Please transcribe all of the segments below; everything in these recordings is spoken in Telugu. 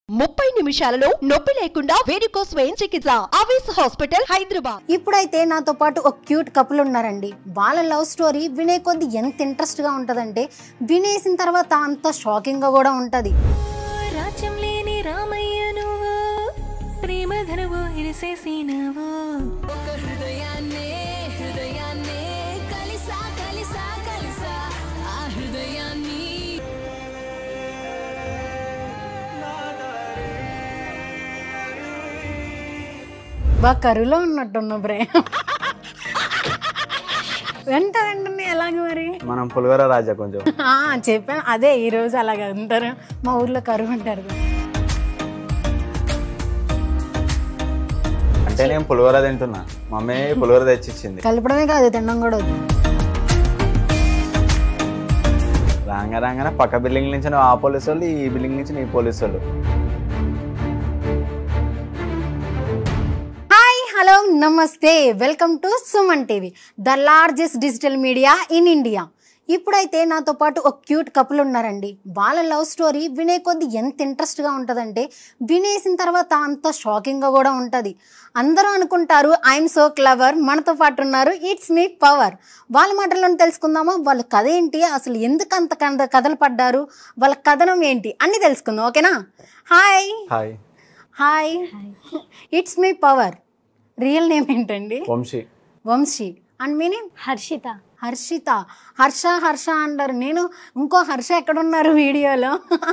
ముప్పై నిమిషాలలో నొప్పి లేకుండా వేడికోస్ స్వయం చికిత్స ఆవేశ హాస్పిటల్ హైదరాబాద్ ఇప్పుడైతే నాతో పాటు ఒక క్యూట్ కపుల్ ఉన్నారండి వాళ్ళ లవ్ స్టోరీ వినే కొద్ది ఎంత ఇంట్రెస్ట్గా ఉంటుందంటే వినేసిన తర్వాత అంత షాకింగ్గా కూడా ఉంటుంది రాజ్యం లేని రామయ్య నువ్వు ప్రేమ ధనువు ఇరిసేసినవు ఒక హృదయాన్నే హృదయాన్నే కలిసా కలిసా కలిసా ఆ హృదయాన్ని బాగా కరువులో ఉన్నట్టున్న ప్రేమ వెంట వెంటనే ఎలాగ మరి మనం పులివెర రాజా కొంచెం ఆ, చెప్పాను అదే ఈ రోజు అలాగ ఉంటారు మా ఊర్లో కరువు అంటారు అంటే నేను పులివెర తింటున్నా మమ్మీ పులివెర తెచ్చిచ్చింది కలపడమే కాదు తినడం కూడా వద్దు రాంగ రాగానే పక్క బిల్డింగ్ నుంచి నువ్వు ఆ పోలీసు వాళ్ళు ఈ బిల్డింగ్ నుంచి నీ పోలీసు వాళ్ళు హాయ్ హలో నమస్తే welcome to Suman TV the largest digital media in India ఇప్పుడైతే నాతో పాటు ఒక క్యూట్ కపుల్ ఉన్నారండి వాళ్ళ లవ్ స్టోరీ వినే కొద్ది ఎంత ఇంట్రెస్ట్గా ఉంటుందంటే వినేసిన తర్వాత అంత షాకింగ్గా కూడా ఉంటుంది అందరూ అనుకుంటారు ఐఎమ్ సో క్లవర్ మనతో పాటు ఉన్నారు ఇట్స్ మీ పవర్ వాళ్ళ మాటల్లో తెలుసుకుందామా వాళ్ళ కథ ఏంటి అసలు ఎందుకు అంత కథ కథలు పడ్డారు వాళ్ళ కథనం ఏంటి అన్నీ తెలుసుకుందాం ఓకేనా hi hi hi it's me power real name ఏంటండి వంశీ వంశీ అండ్ మీనింగ్ హర్షిత హర్షిత హర్ష హర్ష అంటారు నేను ఇంకో హర్ష ఎక్కడున్నారు వీడియోలో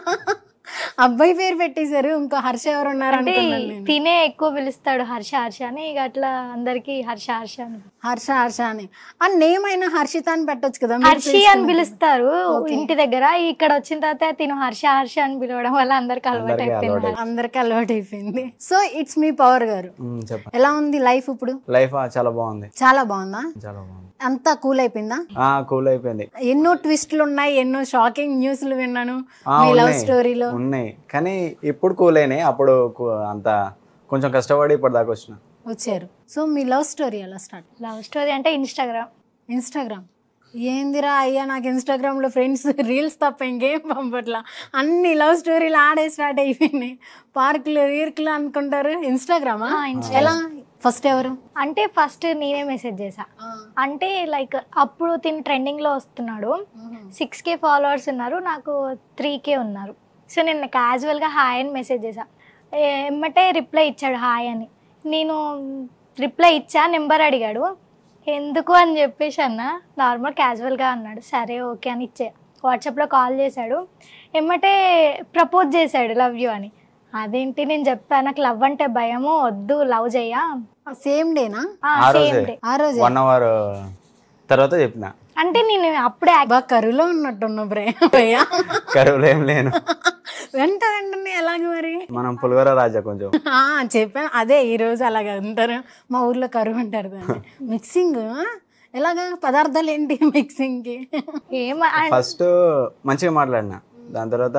అబ్బాయి పేరు పెట్టేశారు ఇంకో హర్ష ఎవరు ఉన్నారు అంటే అనుకున్నాను నేను తినే ఎక్కువ పిలుస్తాడు హర్ష హర్ష అని ఇక అట్లా అందరికి హర్ష హర్ష అని హర్ష హర్ష అని ఆ నేమ్ అయినా హర్షిత అని పెట్టొచ్చు కదా మీరు హర్షి అని పిలుచుకున్నారు. పిలుస్తారు Okay. ఇంటి దగ్గర ఇక్కడ వచ్చిన తర్వాత తిను హర్ష హర్ష అని పిలవడం వల్ల అందరికి అలవాటు అందరికీ అయిపోయింది అలవాటు అందరికి అలవాటు అయిపోయింది సో ఇట్స్ మీ పవర్ గారు ఉమ్, చెప్పండి ఎలా ఉంది లైఫ్ ఇప్పుడు లైఫ్ చాలా బాగుంది చాలా బాగుందా చాలా బాగుంది అంతా కూల్ అయిపోయిందా ఆ కూల్ అయిపోయింది ఎన్నో ట్విస్టులు ఉన్నాయి ఎన్నో షాకింగ్ న్యూస్లు విన్నాను ఆ, మీ లవ్ ఉన్నాయి. స్టోరీలో ఉన్నాయి కానీ ఇప్పుడు కూల్ అయినాయి అప్పుడు కు- అంత కొంచెం కష్టపడి ఇప్పుడు దాకా వచ్చిన వచ్చారు సో మీ లవ్ స్టోరీ ఎలా స్టార్ట్ లవ్ స్టోరీ అంటే ఇన్స్టాగ్రామ్ ఇన్స్టాగ్రామ్ ఏందిరా అయ్యా నాకు ఇన్స్టాగ్రామ్లో ఫ్రెండ్స్ రీల్స్ తప్ప ఇంకేం పంపట్లా అన్ని లవ్ స్టోరీలు ఆడే స్టార్ట్ అయిపోయినాయి పార్కులు వీర్కులు అనుకుంటారు ఇన్స్టాగ్రామా ఆ, Instagram. ఎలా ఫస్ట్ ఎవరు అంటే ఫస్ట్ నేనే మెసేజ్ చేసా అంటే లైక్ అప్పుడు తిని ట్రెండింగ్ లో వస్తున్నాడు సిక్స్ కే ఫాలోవర్స్ ఉన్నారు నాకు త్రీ కే ఉన్నారు సో నేను casual గా హాయ్ అని మెసేజ్ చేసా ఏ- ఎమ్మటే రిప్లై ఇచ్చాడు హాయ్ అని నేను రిప్లై ఇచ్చా నెంబర్ అడిగాడు ఎందుకు అని చెప్పేసి అన్న నార్మల్ క్యాజువల్గా అన్నాడు సరే ఓకే అని ఇచ్చే వాట్సాప్లో కాల్ చేశాడు ఎమ్మటే ప్రపోజ్ చేశాడు లవ్ యూ అని అదేంటి నేను చెప్పాను నాకు లవ్ అంటే భయము వద్దు లవ్ చెయ్యా సేమ్ డేనా ఆ సేమ్ రోజే డే ఆ రోజే వన్ అవర్ తర్వాత చెప్పిన అంటే నేను అప్పుడే act- బాగా కరువులో ఉన్నట్టున్న ప్రేమ కరువులో ఏం లేను వెంట వెంటనే ఎలాగ మరి మనం పులివెర రాజా కొంచెం ఆ, చెప్పాను అదే ఈ రోజు అలాగ ఉంటారు మా ఊర్లో కరువు అంటారు దాన్ని మిక్సింగ్ ఎలాగా పదార్థాలు ఏంటి మిక్సింగ్కి ఏం ఫస్ట్ మంచిగా మాట్లాడినా దాని తర్వాత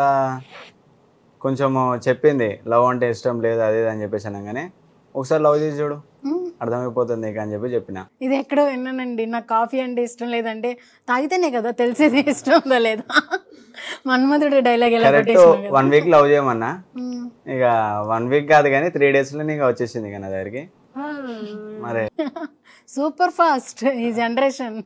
కొంచెము చెప్పింది లవ్ అంటే ఇష్టం లేదు అది ఇది అని చెప్పేసి అనగానే ఒకసారి లవ్ చేసి చూడు అర్థమైపోతుంది నీకు అని చెప్పి చెప్పిన ఇది ఎక్కడో విన్నానండి నాకు కాఫీ అంటే ఇష్టం లేదంటే తాగితేనే కదా తెలిసేది ఇష్టం ఉందో లేదా మన్మధుడు డైలాగ్ ఎలా కరెక్ట్ కొట్టేసిన వన్ వీక్ లవ్ చేయమన్నా ఇక వన్ వీక్ కాదు కానీ త్రీ డేస్లో నీకు వచ్చేసింది ఇక నా దగ్గరికి మరి సూపర్ ఫాస్ట్ ఈ జనరేషన్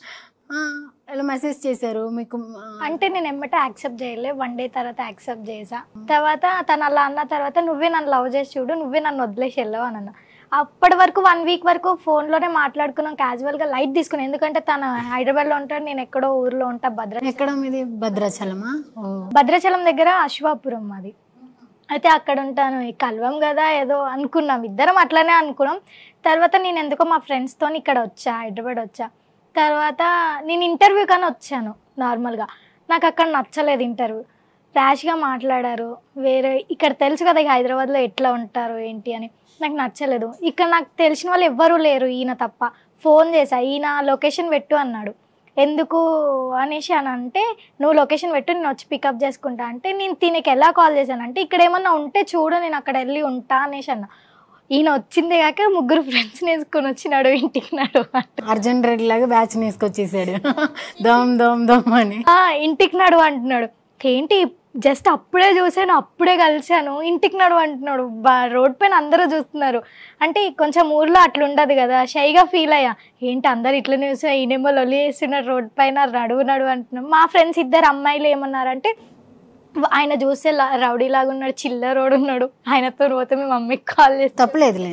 ఇలా మెసేజ్ చేశారు మీకు ఆ, అంటే నేను ఎమ్మటే యాక్సెప్ట్ చేయలే వన్ డే తర్వాత యాక్సెప్ట్ చేసా తర్వాత తను అలా అన్న తర్వాత నువ్వే నన్ను లవ్ చేసి చూడు నువ్వే నన్ను వదిలేసి వెళ్ళావు అని అన్న అప్పటి వరకు వన్ వీక్ వరకు ఫోన్లోనే మాట్లాడుకున్నాం క్యాజువల్గా లైట్ తీసుకున్నాం ఎందుకంటే తను హైదరాబాద్లో ఉంటాడు నేను ఎక్కడో ఊర్లో ఉంటా భద్ర ఎక్కడ మీది భద్రాచలమా ఓ భద్రాచలం దగ్గర అశ్వాపురం మాది అయితే అక్కడ ఉంటాను ఈ కలవం కదా ఏదో అనుకున్నాం ఇద్దరం అట్లనే అనుకున్నాం తర్వాత నేను ఎందుకో మా ఫ్రెండ్స్తో ఇక్కడ వచ్చా హైదరాబాద్ వచ్చా తర్వాత నేను ఇంటర్వ్యూ కానీ వచ్చాను నార్మల్గా నాకు అక్కడ నచ్చలేదు ఇంటర్వ్యూ ర్యాష్గా మాట్లాడారు వేరే ఇక్కడ తెలుసు కదా ఈ హైదరాబాద్లో ఎట్లా ఉంటారు ఏంటి అని నాకు నచ్చలేదు ఇక్కడ నాకు తెలిసిన వాళ్ళు ఎవ్వరూ లేరు ఈయన తప్ప ఫోన్ చేశా ఈయన లొకేషన్ పెట్టు అన్నాడు ఎందుకు అనేసి అని అంటే నువ్వు లొకేషన్ పెట్టు నేను వచ్చి పికప్ చేసుకుంటా అంటే నేను దీనికి ఎలా కాల్ చేశానంటే ఇక్కడ ఏమన్నా ఉంటే చూడు నేను అక్కడ వెళ్ళి ఉంటా అనేసి అన్న ఈయన వచ్చిందే కాక ముగ్గురు ఫ్రెండ్స్ వేసుకొని వచ్చినాడు ఇంటికి నాడు అర్జున్ రెడ్డి లాగా బ్యాచ్ వేసుకొచ్చేసాడు దమ్ దమ్ దమ్ అని ఆ, ఇంటికి నాడు అంటున్నాడు ఏంటి జస్ట్ అప్పుడే చూసాను అప్పుడే కలిశాను ఇంటికి నడు అంటున్నాడు బా రోడ్ పైన అందరూ చూస్తున్నారు అంటే కొంచెం ఊర్లో అట్లా ఉండదు కదా షైగా ఫీల్ అయ్యా ఏంటి అందరు ఇట్లనే చూసా ఈయనేమో లొలి వేస్తున్నారు రోడ్ పైన నడువు నడువు అంటున్నాం మా ఫ్రెండ్స్ ఇద్దరు అమ్మాయిలు ఏమన్నారంటే ఆయన చూస్తే లా- రౌడీ లాగా ఉన్నాడు చిల్లరోడు ఉన్నాడు ఆయనతో పోతే మీ మమ్మీకి కాల్ చేస్తే తప్పలేదులే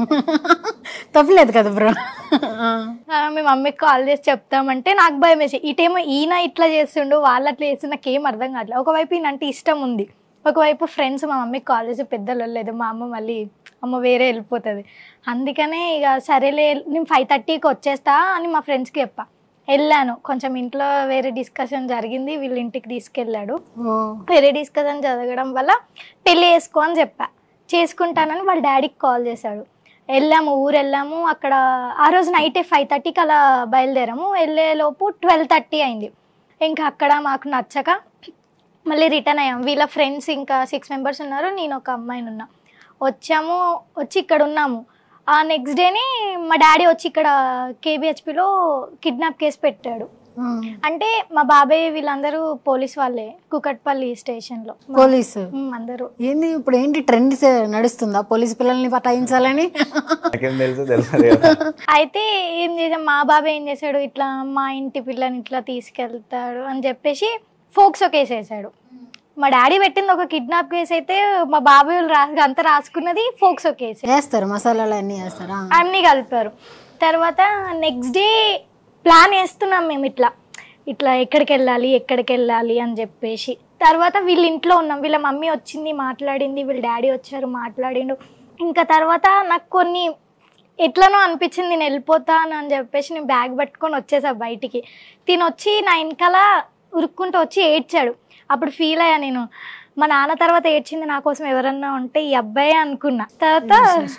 తప్పలేదు కదా బ్రో ఆ, మీ మమ్మీకి కాల్ చేసి చెప్తామంటే నాకు భయం వేసి ఇటేమో ఈయన ఇట్లా చేస్తుండు వాళ్ళు అట్లా చేస్తుండు నాకేం అర్థం కావట్లేదు ఒకవైపు ఈయన అంటే ఇష్టం ఉంది ఒకవైపు ఫ్రెండ్స్ మా మమ్మీకి కాల్ చేసి పెద్దలు లేదు మా అమ్మ మళ్ళీ అమ్మ వేరే వెళ్ళిపోతుంది అందుకనే ఇక సరేలే నేను ఫైవ్ థర్టీకి వచ్చేస్తా అని మా ఫ్రెండ్స్కి చెప్పా వెళ్ళాను కొంచెం ఇంట్లో వేరే డిస్కషన్ జరిగింది వీళ్ళ ఇంటికి తీసుకెళ్ళాడు ఓ వేరే డిస్కషన్ జరగడం వల్ల పెళ్ళి చేసుకో అని చెప్పా చేసుకుంటానని వాళ్ళ డాడీకి కాల్ చేశాడు వెళ్ళాము ఊరు వెళ్ళాము అక్కడ ఆ రోజు నైటే ఫైవ్ థర్టీకి అలా బయలుదేరాము వెళ్ళేలోపు ట్వెల్వ్ థర్టీ అయింది ఇంకా అక్కడ మాకు నచ్చక మళ్ళీ రిటర్న్ అయ్యాం వీళ్ళ ఫ్రెండ్స్ ఇంకా సిక్స్ మెంబర్స్ ఉన్నారు నేను ఒక అమ్మాయిని ఉన్నా వచ్చాము వచ్చి ఇక్కడ ఉన్నాము ఆ నెక్స్ట్ డేని మా డాడీ వచ్చి ఇక్కడ కేబిహెచ్పిలో కిడ్నాప్ కేసు పెట్టాడు ఆ. అంటే మా బాబాయ్ వీళ్ళందరూ పోలీస్ వాళ్ళే కుకట్పల్లి స్టేషన్లో పోలీసు ఉమ్, అందరూ ఏంది ఇప్పుడు ఏంటి ట్రెండ్ నడుస్తుందా పోలీస్ పిల్లల్ని పటాయించాలని నాకేం తెలుసు తెలుసు కదా అయితే ఏం చేసాం మా బాబాయ్ ఏం చేశాడు ఇట్లా మా ఇంటి పిల్లని ఇట్లా తీసుకెళ్తాడు అని చెప్పేసి ఫోక్స్ ఒక కేసు వేసాడు మా డాడీ పెట్టింది ఒక కిడ్నాప్ కేసు అయితే మా బాబాయ్ వాళ్ళు రా అంతా రాసుకున్నది ఫోక్స్ ఒక కేసు వేస్తారు మసాలాలు అన్నీ వేస్తారా అన్నీ కలిపారు తర్వాత నెక్స్ట్ డే ప్లాన్ వేస్తున్నాం మేము ఇట్లా ఇట్లా ఎక్కడికి వెళ్ళాలి ఎక్కడికి వెళ్ళాలి అని చెప్పేసి తర్వాత వీళ్ళ ఇంట్లో ఉన్నాం వీళ్ళ మమ్మీ వచ్చింది మాట్లాడింది వీళ్ళ డాడీ వచ్చారు మాట్లాడిండు ఇంకా తర్వాత నాకు కొన్ని ఎట్లనో అనిపించింది నేను వెళ్ళిపోతాను అని చెప్పేసి నేను బ్యాగ్ పట్టుకొని వచ్చేసా బయటికి తిని వచ్చి నా వెనకాల ఉరుక్కుంటూ వచ్చి ఏడ్చాడు అప్పుడు ఫీల్ అయ్యా నేను మా నాన్న తర్వాత ఏడ్చింది నా కోసం ఎవరన్నా ఉంటే ఈ అబ్బాయి అనుకున్నా తర్వాత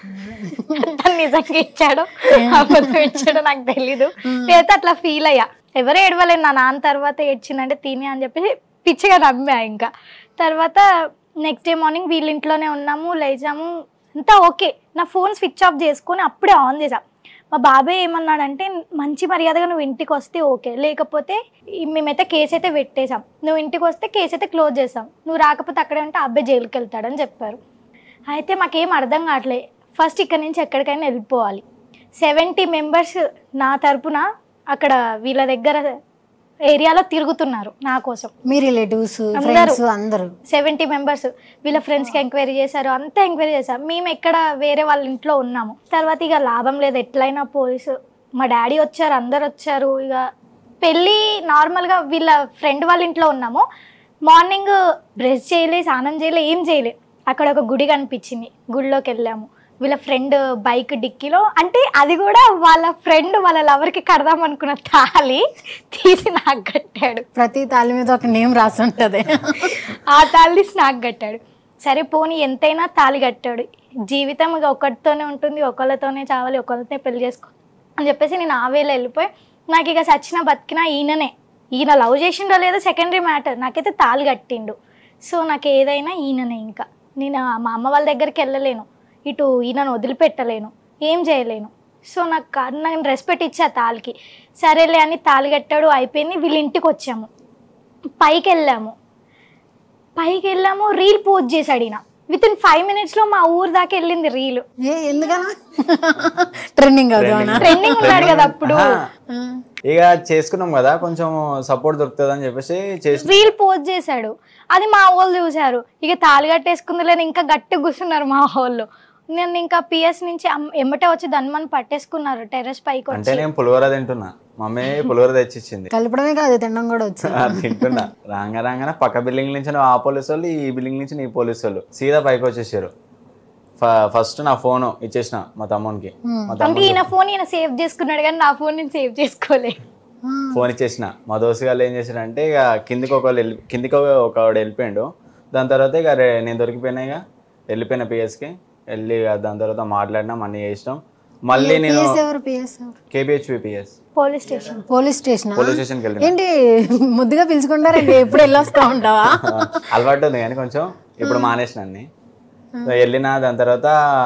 తను నిజంగా ఇచ్చాడో అబద్ధం ఇచ్చాడో నాకు తెలీదు లేదా అట్లా ఫీల్ అయ్యా ఎవరు ఏడవలేదు నా నాన్న తర్వాత ఏడ్చిందంటే తిని అని చెప్పేసి పిచ్చిగా నమ్మా ఇంకా తర్వాత నెక్స్ట్ డే మార్నింగ్ వీళ్ళ ఇంట్లోనే ఉన్నాము లేచాము అంతా ఓకే నా ఫోన్ స్విచ్ ఆఫ్ చేసుకొని అప్పుడే ఆన్ చేసా మా బాబాయ్ ఏమన్నాడంటే మంచి మర్యాదగా నువ్వు ఇంటికి వస్తే ఓకే లేకపోతే ఈ- మేమైతే కేసు అయితే పెట్టేశాం నువ్వు ఇంటికి వస్తే కేసు అయితే క్లోజ్ చేసాం నువ్వు రాకపోతే అక్కడే ఉంటే ఆ అబ్బాయి జైలుకి వెళ్తాడని చెప్పారు అయితే మాకేం అర్థం కావట్లే ఫస్ట్ ఇక్కడ నుంచి ఎక్కడికైనా వెళ్ళిపోవాలి సెవెంటీ మెంబర్స్ నా తరపున అక్కడ వీళ్ళ దగ్గర ఏరియాలో తిరుగుతున్నారు నా కోసం మీ రిలేటివ్స్ అందరూ. ఫ్రెండ్స్ అందరూ సెవెంటీ మెంబర్స్ వీళ్ళ ఫ్రెండ్స్కి ఎంక్వైరీ చేశారు అంతా ఎంక్వైరీ చేశారు మేము ఎక్కడ వేరే వాళ్ళ ఇంట్లో ఉన్నాము తర్వాత ఇక లాభం లేదు ఎట్లయినా పోలీసు మా డాడీ వచ్చారు అందరు వచ్చారు ఇక పెళ్ళి నార్మల్గా వీళ్ళ ఫ్రెండ్ వాళ్ళ ఇంట్లో ఉన్నాము మార్నింగ్ బ్రష్ చేయలే స్నానం చేయలే ఏం చేయలే అక్కడ ఒక గుడి కనిపించింది గుడిలోకి వెళ్ళాము వీళ్ళ ఫ్రెండ్ బైక్ డిక్కీలో అంటే అది కూడా వాళ్ళ ఫ్రెండ్ వాళ్ళ లవర్కి కడదాం అనుకున్న తాళి తీసి నాకు కట్టాడు ప్రతి తాళి మీద ఒక నేమ్ రాసి ఉంటది ఆ తాళి నాకు కట్టాడు సరే పోనీ ఎంతైనా తాళి కట్టాడు జీవితం ఇక ఒకటితోనే ఉంటుంది ఒకళ్ళతోనే చావాలి ఒకళ్ళతోనే పెళ్లి చేసుకో అని చెప్పేసి నేను ఆ వేళ వెళ్ళిపోయి నాకు ఇక సచిన బతికినా ఈయననే ఈయన లవ్ చేసిండో లేదో సెకండరీ మ్యాటర్ నాకైతే తాళి కట్టిండు సో నాకు ఏదైనా ఈయననే ఇంకా నేను ఆ మా అమ్మ వాళ్ళ దగ్గరికి వెళ్ళలేను ఇటు ఈయనను వదిలిపెట్టలేను ఏం చేయలేను సో నాకు కా- నేను రెస్పెక్ట్ ఇచ్చా తాళికి సరేలే అని తాళి కట్టాడు అయిపోయింది వీళ్ళ ఇంటికి వచ్చాము పైకి వెళ్ళాము పైకి వెళ్ళాము రీల్ పోస్ట్ చేశాడు ఈయన విత్ ఇన్ ఫైవ్ మినిట్స్ లో మా ఊరు దాకా వెళ్ళింది రీల్ ఏ ఎందుకనా ట్రెండింగ్ అవుతామనా ట్రెండింగ్ ఉన్నాడు కదా అప్పుడు ఆహా. ఇక చేసుకున్నాం కదా కొంచెం సపోర్ట్ దొరుకుతుంది అని చెప్పేసి చేసి రీల్ పోస్ట్ చేశాడు అది మా వాళ్ళు చూశారు ఇక తాళి కట్టేసుకుంది లేదు ఇంకా గట్టి కూర్చున్నారు మా వాళ్ళు నేను ఇంకా పిఎస్ నుంచి అమ్- ఎమ్మటే వచ్చి ధన్మని పట్టేసుకున్నారు టెర్రస్ పైకి అంటే వచ్చి నేను పులిహోర తింటున్నా మమ్మీ పులిహోర తెచ్చిచ్చింది కలపడమే కాదు తినడం కూడా వచ్చు ఆ, తింటున్నా రాంగ రాగానే పక్క బిల్డింగ్ నుంచి నువ్వు ఆ పోలీసు వాళ్ళు ఈ బిల్డింగ్ నుంచి నీ పోలీసు వాళ్ళు సీదా పైకి వచ్చేసారు ఫ- ఫస్ట్ నా ఫోన్ ఇచ్చేసిన మా తమ్మునికి మా అంటే తమ్ముడు ఈయన ఫోన్ ఈయన సేవ్ చేసుకున్నాడు కానీ నా ఫోన్ నేను సేవ్ చేసుకోలే ఫోన్ ఇచ్చేసిన మా దోస్తు గారు ఏం చేశారంటే ఇక కిందికి ఒక కిందికి ఒక ఒకడు వెళ్ళిపోయాడు దాని తర్వాత ఇక రే నేను దొరికిపోయినా ఇక వెళ్ళిపోయిన పిఎస్కి వెళ్ళి ఇక దాని తర్వాత మాట్లాడినాం అన్నీ చేసినాం మళ్ళీ నేను పిఎస్ ఎవరు పిఎస్ ఎవరు KPHB PS police station police station police స్టేషన్కి వెళ్ళిన ఏంటి ముద్దుగా పిలుచుకుంటారండి ఎప్పుడు వెళ్ళొస్తా ఉంటావా అలవాటు ఉంది కానీ కొంచెం ఇప్పుడు మానేసిన అన్ని వెళ్ళిన దాని తర్వాత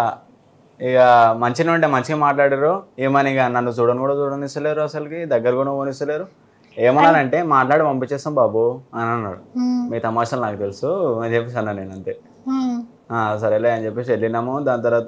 ఇక మంచిగా ఉంటే మంచిగా మాట్లాడారు ఏమని ఇక నన్ను చూడని కూడా చూడనిస్తలేరు అసలుకి దగ్గర కూడా పోనిస్తలేరు ఏమన్నానంటే మాట్లాడి పంపించేస్తాం బాబు అని అన్నాడు ఉమ్, మీ తమాషాలు నాకు తెలుసు అని చెప్పేసి అన్నాను నేను అంతే ఉమ్, "ఆ, సరేలే అని చెప్పేసి వెళ్ళినాము దాని తర్వాత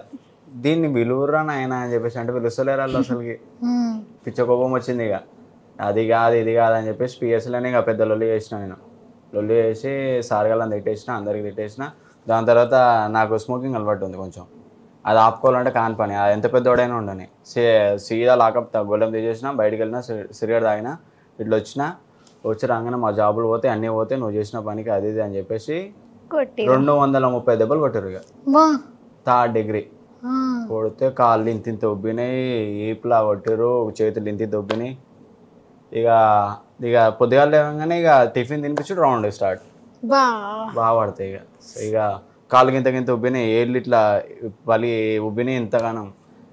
దీన్ని విలువరా నాయన అని చెప్పేసి అంటే పిలుస్తలేరు వాళ్ళు అసలుకి ఉమ్, పిచ్చ కోపం వచ్చింది ఇక అది కాదు ఇది కాదు అని చెప్పేసి పిఎస్లోనే ఇక పెద్ద లొల్లి చేసిన నేను లొల్లి చేసి సారగాళ్ళని తిట్టేసిన అందరికి తిట్టేసిన దాని తర్వాత నాకు స్మోకింగ్ అలవాటు ఉంది కొంచెం అది ఆపుకోవాలంటే కాని పని అది ఎంత పెద్దోడైనా ఉండని సీ సీదా లాకప్ గొల్లెం తీసేసిన బయటికి వెళ్ళినా సిగరెట్ తాగినా ఇట్లా వచ్చిన వచ్చి రాగానే మా జాబులు పోతే అన్నీ పోతే నువ్వు చేసిన పనికి అది ఇది అని చెప్పేసి కొట్టి రెండు వందల ముప్పై దెబ్బలు కొట్టారు ఇక బా థర్డ్ డిగ్రీ ఆ, కొడితే కాళ్ళు ఇంత ఇంత ఉబ్బినాయి ఈపులా కొట్టారు చేతులు ఇంత ఇంత ఉబ్బినాయి ఇక ఇక పొద్దుగాల లేవగానే ఇక టిఫిన్ తినిపించుడు రౌండ్ స్టార్ట్ బా బాగా పడతాయి ఇక సో ఇక కాళ్ళు గింత గింత ఉబ్బినాయి ఏళ్ళు ఇట్లా పలి ఉబ్బినాయి ఇంతగానం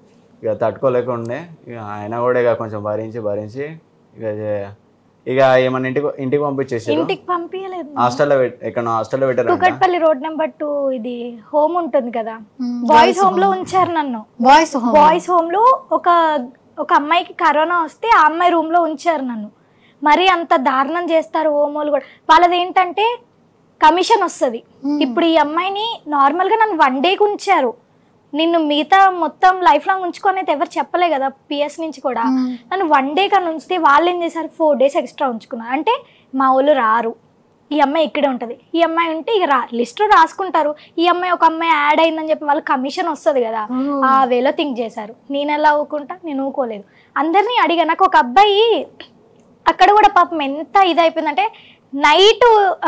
ఇక తట్టుకోలేకుండే ఇక ఆయన కూడా ఇక కొంచెం భరించి భరించి ఇక చే- ఇక ఏమన్నా ఇంటికి ఇంటికి పంపించేసారు ఇంటికి పంపించలేదు హాస్టల్లో పెట్ ఎక్కడ హాస్టల్లో పెట్టారు కుకట్పల్లి రోడ్ నెంబర్ టూ ఇది హోమ్ ఉంటుంది కదా బాయ్స్ హోమ్ లో ఉంచారు నన్ను బాయ్స్ హోమ్ బాయ్స్ హోమ్ లో ఒక ఒక అమ్మాయికి కరోనా వస్తే ఆ అమ్మాయి రూమ్ లో ఉంచారు నన్ను మరి అంత దారుణం చేస్తారు హోమోలు కూడా వాళ్ళది ఏంటంటే కమిషన్ వస్తుంది ఇప్పుడు ఈ అమ్మాయిని నార్మల్ గా నన్ను వన్ డేకి ఉంచారు నిన్ను మిగతా మొత్తం లైఫ్ లాంగ్ ఉంచుకొని అయితే ఎవరు చెప్పలే కదా పిఎస్ నుంచి కూడా నన్ను వన్ డే కన్నా ఉంచితే వాళ్ళు ఏం చేశారు ఫోర్ డేస్ ఎక్స్ట్రా ఉంచుకున్నారు అంటే మా వాళ్ళు రారు ఈ అమ్మాయి ఇక్కడే ఉంటుంది ఈ అమ్మాయి ఉంటే ఇక రా లిస్ట్ రాసుకుంటారు ఈ అమ్మాయి ఒక అమ్మాయి యాడ్ అయిందని చెప్పి వాళ్ళకి కమిషన్ వస్తుంది కదా ఆ వేలో థింక్ చేశారు నేను ఎలా ఊకుంటా నేను ఊకోలేదు అందరినీ అడిగా నాకు ఒక అబ్బాయి అక్కడ కూడా పాపం ఎంత ఇదైపోయిందంటే నైట్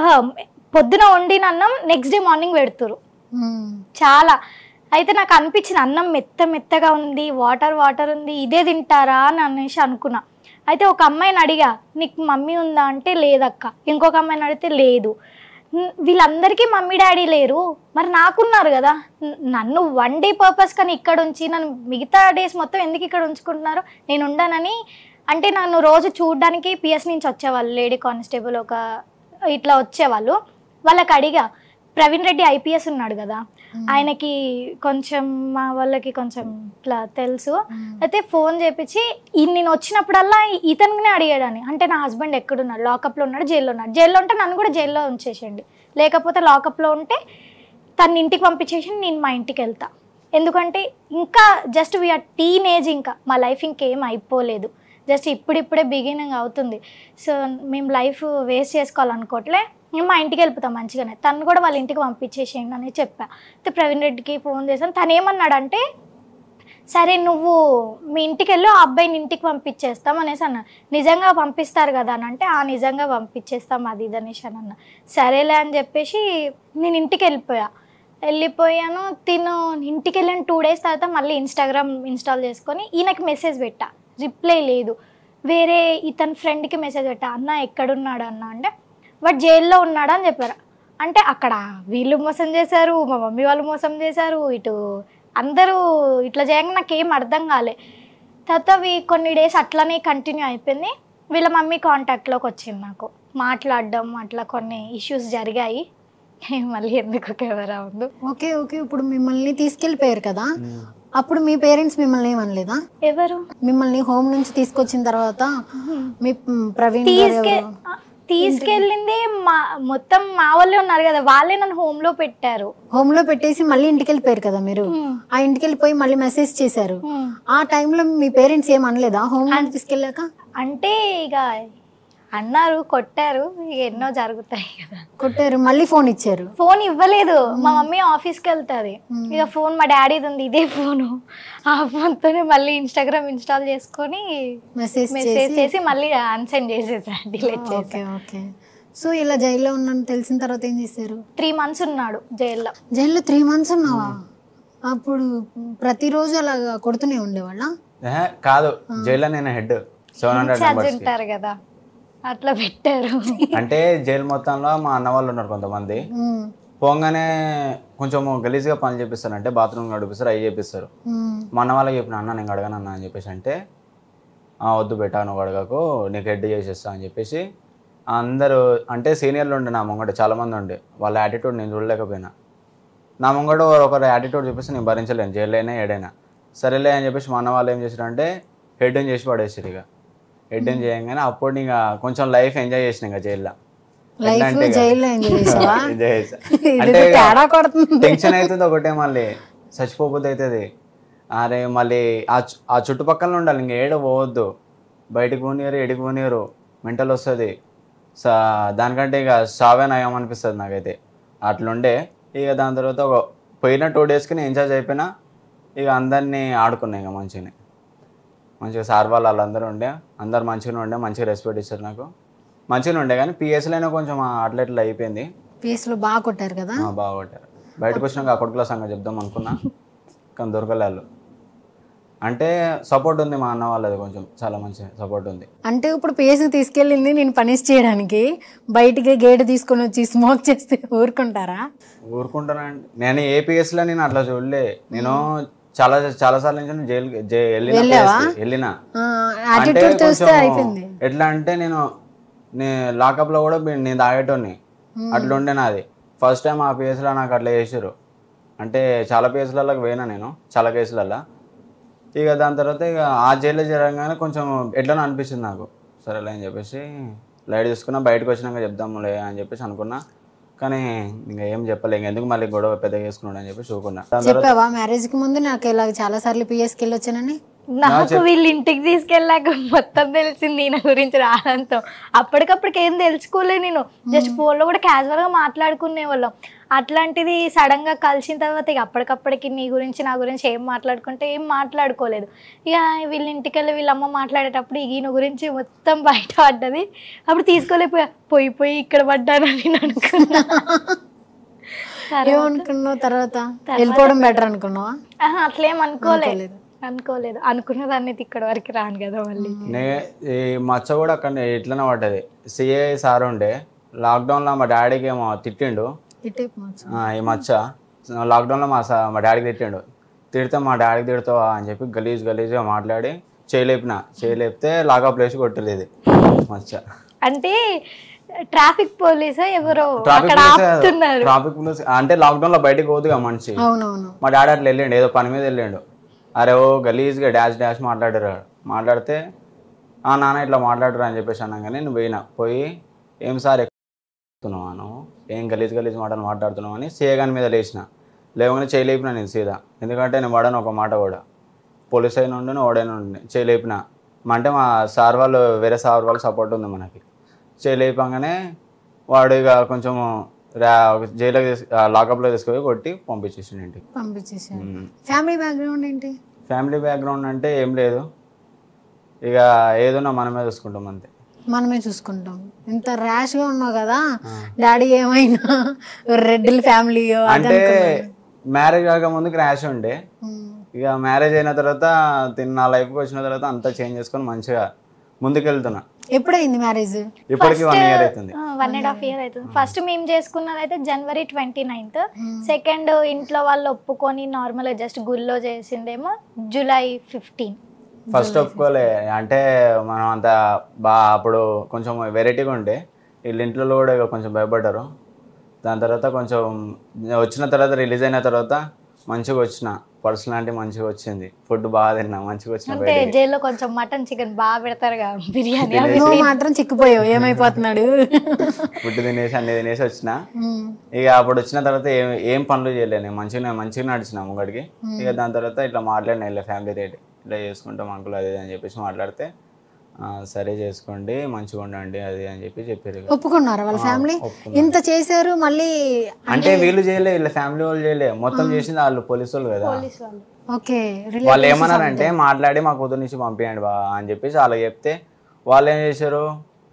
పొద్దున వండిన అన్నం నెక్స్ట్ డే మార్నింగ్ పెడుతురు ఉమ్, చాలా అయితే నాకు అనిపించింది అన్నం మెత్త మెత్తగా ఉంది వాటర్ వాటర్ ఉంది ఇదే తింటారా అని అనేసి అనుకున్నా అయితే ఒక అమ్మాయిని అడిగా నీకు మమ్మీ ఉందా అంటే లేదక్క ఇంకొక అమ్మాయిని అడిగితే లేదు న్- వీళ్ళందరికీ మమ్మీ డాడీ లేరు మరి నాకున్నారు కదా న- నన్ను వన్ డే పర్పస్ కానీ ఇక్కడ ఉంచి నన్ను మిగతా డేస్ మొత్తం ఎందుకు ఇక్కడ ఉంచుకుంటున్నారు నేను ఉండనని అంటే నన్ను రోజు చూడడానికి పిఎస్ నుంచి వచ్చేవాళ్ళు లేడీ కానిస్టేబుల్ ఒక ఇట్లా వచ్చేవాళ్ళు వాళ్ళకి అడిగా ప్రవీణ్ రెడ్డి ఐపీఎస్ ఉన్నాడు కదా ఆయనకి కొంచెం మా వాళ్ళకి కొంచెం ఇట్లా తెలుసు అయితే ఫోన్ చేపించి ఈ నేను వచ్చినప్పుడల్లా ఇతనినే అడిగాడని అంటే నా హస్బెండ్ ఎక్కడున్నాడు లాకప్లో ఉన్నాడు జైల్లో ఉన్నాడు జైల్లో ఉంటే నన్ను కూడా జైల్లో ఉంచేసేయండి లేకపోతే లాకప్లో ఉంటే తన ఇంటికి పంపించేసి నేను మా ఇంటికి వెళ్తా ఎందుకంటే ఇంకా జస్ట్ వీఆర్ టీన్ ఏజ్ ఇంకా మా లైఫ్ ఇంకేం అయిపోలేదు జస్ట్ ఇప్పుడిప్పుడే బిగినింగ్ అవుతుంది సో మేము లైఫ్ వేస్ట్ చేసుకోవాలనుకోవట్లే మేము మా ఇంటికి వెళ్ళిపోతాం మంచిగానే తను కూడా వాళ్ళ ఇంటికి పంపించేసేయండి అని చెప్పా అయితే ప్రవీణ్ రెడ్డికి ఫోన్ చేశాను తను ఏమన్నాడంటే సరే నువ్వు మీ ఇంటికి వెళ్ళి ఆ అబ్బాయిని ఇంటికి పంపించేస్తాం అనేసి అన్న నిజంగా పంపిస్తారు కదా అని అంటే ఆ నిజంగా పంపించేస్తాం అది ఇది అనేసి అని అన్న సరేలే అని చెప్పేసి నేను ఇంటికి వెళ్ళిపోయా వెళ్ళిపోయాను తిను ఇంటికి వెళ్ళిన టూ డేస్ తర్వాత మళ్ళీ ఇన్స్టాగ్రామ్ ఇన్స్టాల్ చేసుకొని ఈయనకి మెసేజ్ పెట్టా రిప్లై లేదు వేరే ఇతని ఫ్రెండ్కి మెసేజ్ పెట్టా అన్న ఎక్కడున్నాడు అన్న అంటే వాడు జైల్లో ఉన్నాడు అని చెప్పారు అంటే అక్కడ వీళ్ళు మోసం చేశారు మా మమ్మీ వాళ్ళు మోసం చేశారు ఇటు అందరూ ఇట్లా చేయగా నాకేం అర్థం కాలే తర్వాత అవి కొన్ని డేస్ అట్లనే కంటిన్యూ అయిపోయింది వీళ్ళ మమ్మీ కాంటాక్ట్లోకి వచ్చింది నాకు మాట్లాడడం అట్లా కొన్ని ఇష్యూస్ జరిగాయి మళ్ళీ ఎందుకు కెమెరా ఉంది ఓకే ఓకే ఇప్పుడు మిమ్మల్ని తీసుకెళ్ళిపోయారు కదా అప్పుడు మీ పేరెంట్స్ మిమ్మల్ని ఏమనలేదా ఎవరు మిమ్మల్ని హోమ్ నుంచి తీసుకొచ్చిన తర్వాత మీ మ్, ప్రవీణ్ గారు తీసుకె ఎవరు? ఆ, తీసుకెళ్ళింది మా మొత్తం మా వాళ్ళే ఉన్నారు కదా వాళ్ళే నన్ను హోమ్ లో పెట్టారు హోమ్ లో పెట్టేసి మళ్ళీ ఇంటికి వెళ్ళిపోయారు కదా మీరు ఆ ఇంటికి వెళ్ళిపోయి మళ్ళీ మెసేజ్ చేశారు ఆ టైంలో మీ పేరెంట్స్ ఏం అనలేదా హోమ్ నుంచి తీసుకెళ్ళాక అంటే ఇక అన్నారు కొట్టారు ఇక ఎన్నో జరుగుతాయి కదా కొట్టారు మళ్ళీ ఫోన్ ఇచ్చారు ఫోన్ ఇవ్వలేదు మా మమ్మీ ఆఫీస్కి వెళ్తుంది ఇక ఫోన్ మా డాడీది ఉంది ఇదే ఫోను ఆ ఫోన్తోనే మళ్ళీ ఇన్స్టాగ్రామ్ ఇన్స్టాల్ చేసుకొని మెసేజ్ మెసేజ్ చేసి మళ్ళీ అన్సెండ్ చేసేసా డిలీట్ చేసి ఓకే ఓకే సో ఇలా జైల్లో ఉన్నాను తెలిసిన తర్వాత ఏం చేశారు త్రీ మంత్స్ ఉన్నాడు జైల్లో జైల్లో త్రీ మంత్స్ ఉన్నావా అప్పుడు ప్రతిరోజు అలా కొడుతూనే ఉండేవాళ్ళ ఏహే, కాదు జైల్లో నేను head seven hundred charge members ఉంటారు కదా అట్లా పెట్టారు అంటే జైలు మొత్తంలో మా అన్న వాళ్ళు ఉన్నారు కొంతమంది పోగానే కొంచెం గలీజ్గా పనులు చేపిస్తారు అంటే బాత్రూమ్ గడిపిస్తారు అవి చేపిస్తారు మా అన్న వాళ్ళకి చెప్పిన అన్న నేను అడగను అన్న అని చెప్పేసి అంటే "ఆ, వద్దు బెటా నువ్వు అడగకు నీకు హెడ్ చేసేస్తా అని చెప్పేసి అందరూ అంటే సీనియర్లు ఉండే నా ముంగట చాలామంది ఉండే వాళ్ళ యాటిట్యూడ్ నేను చూడలేకపోయినా నా ముంగట ఒకరు యాటిట్యూడ్ చూపిస్తే నేను భరించలేను జైలైనా ఏడైనా సరేలే అని చెప్పేసి మా అన్న వాళ్ళు ఏం చేశారంటే హెడ్ని చేసి పడేసారు ఇక ఎడ్డెన్ చేయగానే అప్పుడు ఇంకా కొంచెం లైఫ్ ఎంజాయ్ చేసిన ఇంకా జైల్లో లైఫ్ జైల్లో ఎంజాయ్ చేసావా ఎంజాయ్ చేసా ఇది అంటే ఇక తేడా కొడుతుంది టెన్షన్ అవుతుంది ఒకటే మళ్ళీ చచ్చిపోతే అవుతుంది అరే మళ్ళీ ఆ చు- ఆ చుట్టుపక్కల ఉండాలి ఇంక ఏడ పోవద్దు బయటకు పోనీయరు ఎడికి పోనీయరు మెంటల్ వస్తుంది సా దానికంటే ఇక సావే నయం అనిపిస్తుంది నాకైతే అట్లుండే ఇక దాని తర్వాత ఒక పోయిన టూ డేస్కి నేను ఇన్ఛార్జ్ అయిపోయినా ఇక అందరినీ ఆడుకున్నా ఇక మంచిగా మంచిగా సార్ వాళ్ళు వాళ్ళందరూ ఉండే అందరు మంచిగా ఉండే మంచిగా రెస్పెక్ట్ ఇచ్చారు నాకు మంచిగా ఉండే కానీ పిఎస్లోనే కొంచెం అట్లా ఇట్లా అయిపోయింది పీస్లో బాగా కొట్టారు కదా ఆ, బాగా కొట్టారు బయటకు వచ్చినాక ఆ కొడుకుల సంగతి చెప్దాం అనుకున్నా కానీ దొరకలే వాళ్ళు అంటే సపోర్ట్ ఉంది మా అన్న వాళ్ళది కొంచెం చాలా మంచి సపోర్ట్ ఉంది అంటే ఇప్పుడు పేసి తీసుకెళ్ళింది నేను పనిష్ చేయడానికి బయటికి గేట్ తీసుకొని వచ్చి స్మోక్ చేస్తే ఊరుకుంటారా ఊరుకుంటానండి నేను ఏ పిఎస్లో నేను అట్లా చూడలే నేను చాలా చాలా సార్లు నుంచి జైలు జై- వెళ్ళిన వెళ్ళావా? PS కి, వెళ్ళిన యాటిట్యూడ్ అంటే చూస్తే కొంచెం అయిపోయింది ఎట్లా అంటే నేను నేను లాకప్లో కూడా బి- నేను తాగేటోని అట్లా ఉండే నాది ఫస్ట్ టైం ఆ పిఎస్లో నాకు అట్లా చేసారు అంటే చాలా పిఎస్లలోకి పోయినా నేను చాలా కేసులల్లో ఇక దాని తర్వాత ఇక ఆ జైల్లో జరగగానే కొంచెం ఎట్లనో అనిపించింది నాకు సరేలే అని చెప్పేసి లైట్ తీసుకున్నా బయటకు వచ్చినాక చెప్దాంలే అని చెప్పేసి అనుకున్నా కానీ ఇంకా ఏం చెప్పలే ఇంక ఎందుకు మళ్ళీ గొడవ పెద్దగా చేసుకున్నాడు అని చెప్పేసి ఊకున్నా దాని తర్వాత చెప్పావా మ్యారేజ్ కి ముందు నాకు ఇలా చాలా సార్లు పిఎస్కి వెళ్ళి వచ్చానని నాకు వీళ్ళు ఇంటికి తీసుకెళ్ళాక మొత్తం తెలిసింది ఈయన గురించి రానంతో అప్పటికప్పటికి ఏం తెలుసుకోలే నేను జస్ట్ ఫోన్లో కూడా క్యాజువల్ గా మాట్లాడుకునే వాళ్ళం అట్లాంటిది సడన్ గా కలిసిన తర్వాత ఇక అప్పటికప్పటికి నీ గురించి నా గురించి ఏం మాట్లాడుకుంటే ఏం మాట్లాడుకోలేదు ఇక వీళ్ళ ఇంటికి వెళ్ళి వీళ్ళ అమ్మ మాట్లాడేటప్పుడు ఇక ఈయన గురించి మొత్తం బయట పడ్డది అప్పుడు తీసుకోలేకపోయా పోయి పోయి ఇక్కడ పడ్డానని నేను అనుకున్నా తర్వాత- ఏమనుకున్నావు తర్వాత వెళ్ళిపోవడం బెటర్ అనుకున్నావా ఆహా, అట్లేం అనుకోలేదు అనుకోలేదు అనుకున్న దాన్ని ఇక్కడ వరకు రాను కదా మళ్ళీ నే ఈ మచ్చ కూడా అక్కడ ఇట్లనే పడ్డది సిఏ సార్ ఉండే లాక్డౌన్లో మా డాడీకి ఏమో తిట్టిండు ఇటే పోవచ్చు. ఆ, ఈ మచ్చ లాక్డౌన్లో మా సా మా డాడీకి తిట్టిండు తిడితే మా డాడీకి తిడతావా అని చెప్పి గలీజ్ గలీజ్గా మాట్లాడి చేయలేపిన చేయలేపితే లాగా ప్లేస్ కొట్టలేదు మచ్చ అంటే ట్రాఫిక్ పోలీస్ ఎవరో ట్రాఫిక్ అక్కడ పోలీస్ ఆపుతున్నారు ట్రాఫిక్ పోలీస్ అంటే లాక్డౌన్లో బయటకు పోదుగా మనిషి అవునవును మా డాడీ అట్లా వెళ్ళిండు ఏదో పని మీద వెళ్ళిండు అరే ఓ గలీజ్గా డాష్ డాష్ మాట్లాడారు మాట్లాడితే ఆ నాన్న ఇట్లా మాట్లాడరు అని చెప్పేసి అన్నాగానే నేను పోయినా పోయి ఏం సార్ ఎక్కుతున్నావా నువ్వు ఏం గలీజ్ గలీజ్ మాటలు మాట్లాడుతున్నావు అని సేగాని మీద లేచిన లేవగానే చేయలేపిన నేను సీదా ఎందుకంటే నేను వాడను ఒక మాట కూడా పోలీస్ అయిన ఉండి ఓడైనా ఉండి చేయలేపిన మా అంటే మా సార్ వాళ్ళు వేరే సార్ వాళ్ళు సపోర్ట్ ఉంది మనకి చేయలేపంగానే వాడు ఇక కొంచెం రా జైలుకి తీసు లాకప్లో తీసుకుపోయి కొట్టి పంపించేసిండు ఇంటికి పంపించేసారు మ్మ్. ఫ్యామిలీ బ్యాక్గ్రౌండ్ ఏంటి ఫ్యామిలీ బ్యాక్గ్రౌండ్ అంటే ఏం లేదు ఇక ఏదన్నా మనమే చూసుకుంటాం అంతే మనమే చూసుకుంటాం ఇంత ర్యాష్ గా ఉన్నావు కదా డాడీ ఏమైనా రెడ్డిల్ ఫ్యామిలీ అంటే మ్యారేజ్ కాకముందు క్రాష్ ఉండే ఇక మ్యారేజ్ అయిన తర్వాత తిన్న నా లైఫ్కి వచ్చిన తర్వాత అంతా చేంజ్ చేసుకొని మంచిగా ముందుకెళ్తున్నా ఎప్పుడైంది మ్యారేజ్ ఇప్పటికి వన్ ఇయర్ అవుతుంది వన్ అండ్ హాఫ్ ఇయర్ అవుతుంది ఫస్ట్ మేము చేసుకున్నది అయితే జనవరి ట్వంటీ నైన్త్ సెకండ్ ఇంట్లో వాళ్ళు ఒప్పుకొని నార్మల్ జస్ట్ గుళ్ళో చేసిందేమో జూలై ఫిఫ్టీన్ ఫస్ట్ ఒప్పుకోలే అంటే మనం అంత బా అప్పుడు కొంచెం వెరైటీగా ఉండే వీళ్ళ ఇంట్లో కూడా ఇక కొంచెం భయపడ్డారు దాని తర్వాత కొంచెం వచ్చిన తర్వాత రిలీజ్ అయిన తర్వాత మంచిగా వచ్చిన పర్సనాలిటీ మంచిగా వచ్చింది ఫుడ్ బాగా తిన్నా మంచిగా వచ్చిన అంటే బయటికి జైల్లో కొంచెం మటన్ చికెన్ బాగా పెడతారు కదా బిర్యానీ అవి నువ్వు మాత్రం చిక్కిపోయావు ఏమైపోతున్నాడు ఫుడ్ తినేసి అన్ని తినేసి వచ్చిన మ్మ్. ఇక అప్పుడు వచ్చిన తర్వాత ఏం ఏం పనులు చేయలేను నేను మంచిగా మంచిగా నడిచిన ముంగడికి ఇక దాని తర్వాత ఇట్లా మాట్లాడిన ఇలా ఫ్యామిలీ రేట్ ఇట్లా చేసుకుంటాం అంకుల్ అది ఇది అని చెప్పేసి మాట్లాడితే "ఆ, సరే చేసుకోండి మంచిగా ఉండండి అది అని చెప్పి చెప్పారు ఇక. ఒప్పుకున్నారా వాళ్ళ ఫ్యామిలీ ఒప్పుకున్నారు. ఇంత చేశారు మళ్ళీ అంటే వీళ్ళు చేయలే వీళ్ళ ఫ్యామిలీ వాళ్ళు చేయలే మొత్తం చేసింది వాళ్ళు పోలీసు వాళ్ళు కదా పోలీస్ వాళ్ళు ఓకే వాళ్ళు ఏమన్నారంటే మాట్లాడి మా కూతురు నుంచి పంపించండి బా అని చెప్పేసి అలా చెప్తే వాళ్ళు ఏం చేశారు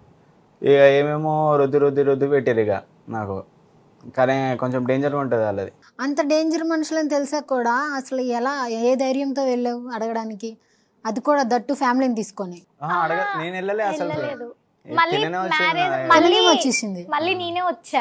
ఇక ఏమేమో రుద్ది రుద్ది రుద్ది పెట్టారు ఇక నాకు కానీ కొంచెం డేంజర్గా ఉంటుంది వాళ్ళది అంత డేంజర్ మనుషులని తెలిసా కూడా అసలు ఎలా ఏ ధైర్యంతో వెళ్ళావు అడగడానికి అది కూడా దట్టు ఫ్యామిలీని తీసుకొని ఆహా, అడగ నేను వెళ్ళలే అసలు వెళ్ళలేదు ఏ మళ్ళీ తిననే వచ్చింది మ్యారేజ్ నా- మళ్ళీ మళ్ళీ వచ్చేసింది మళ్ళీ నేనే వచ్చా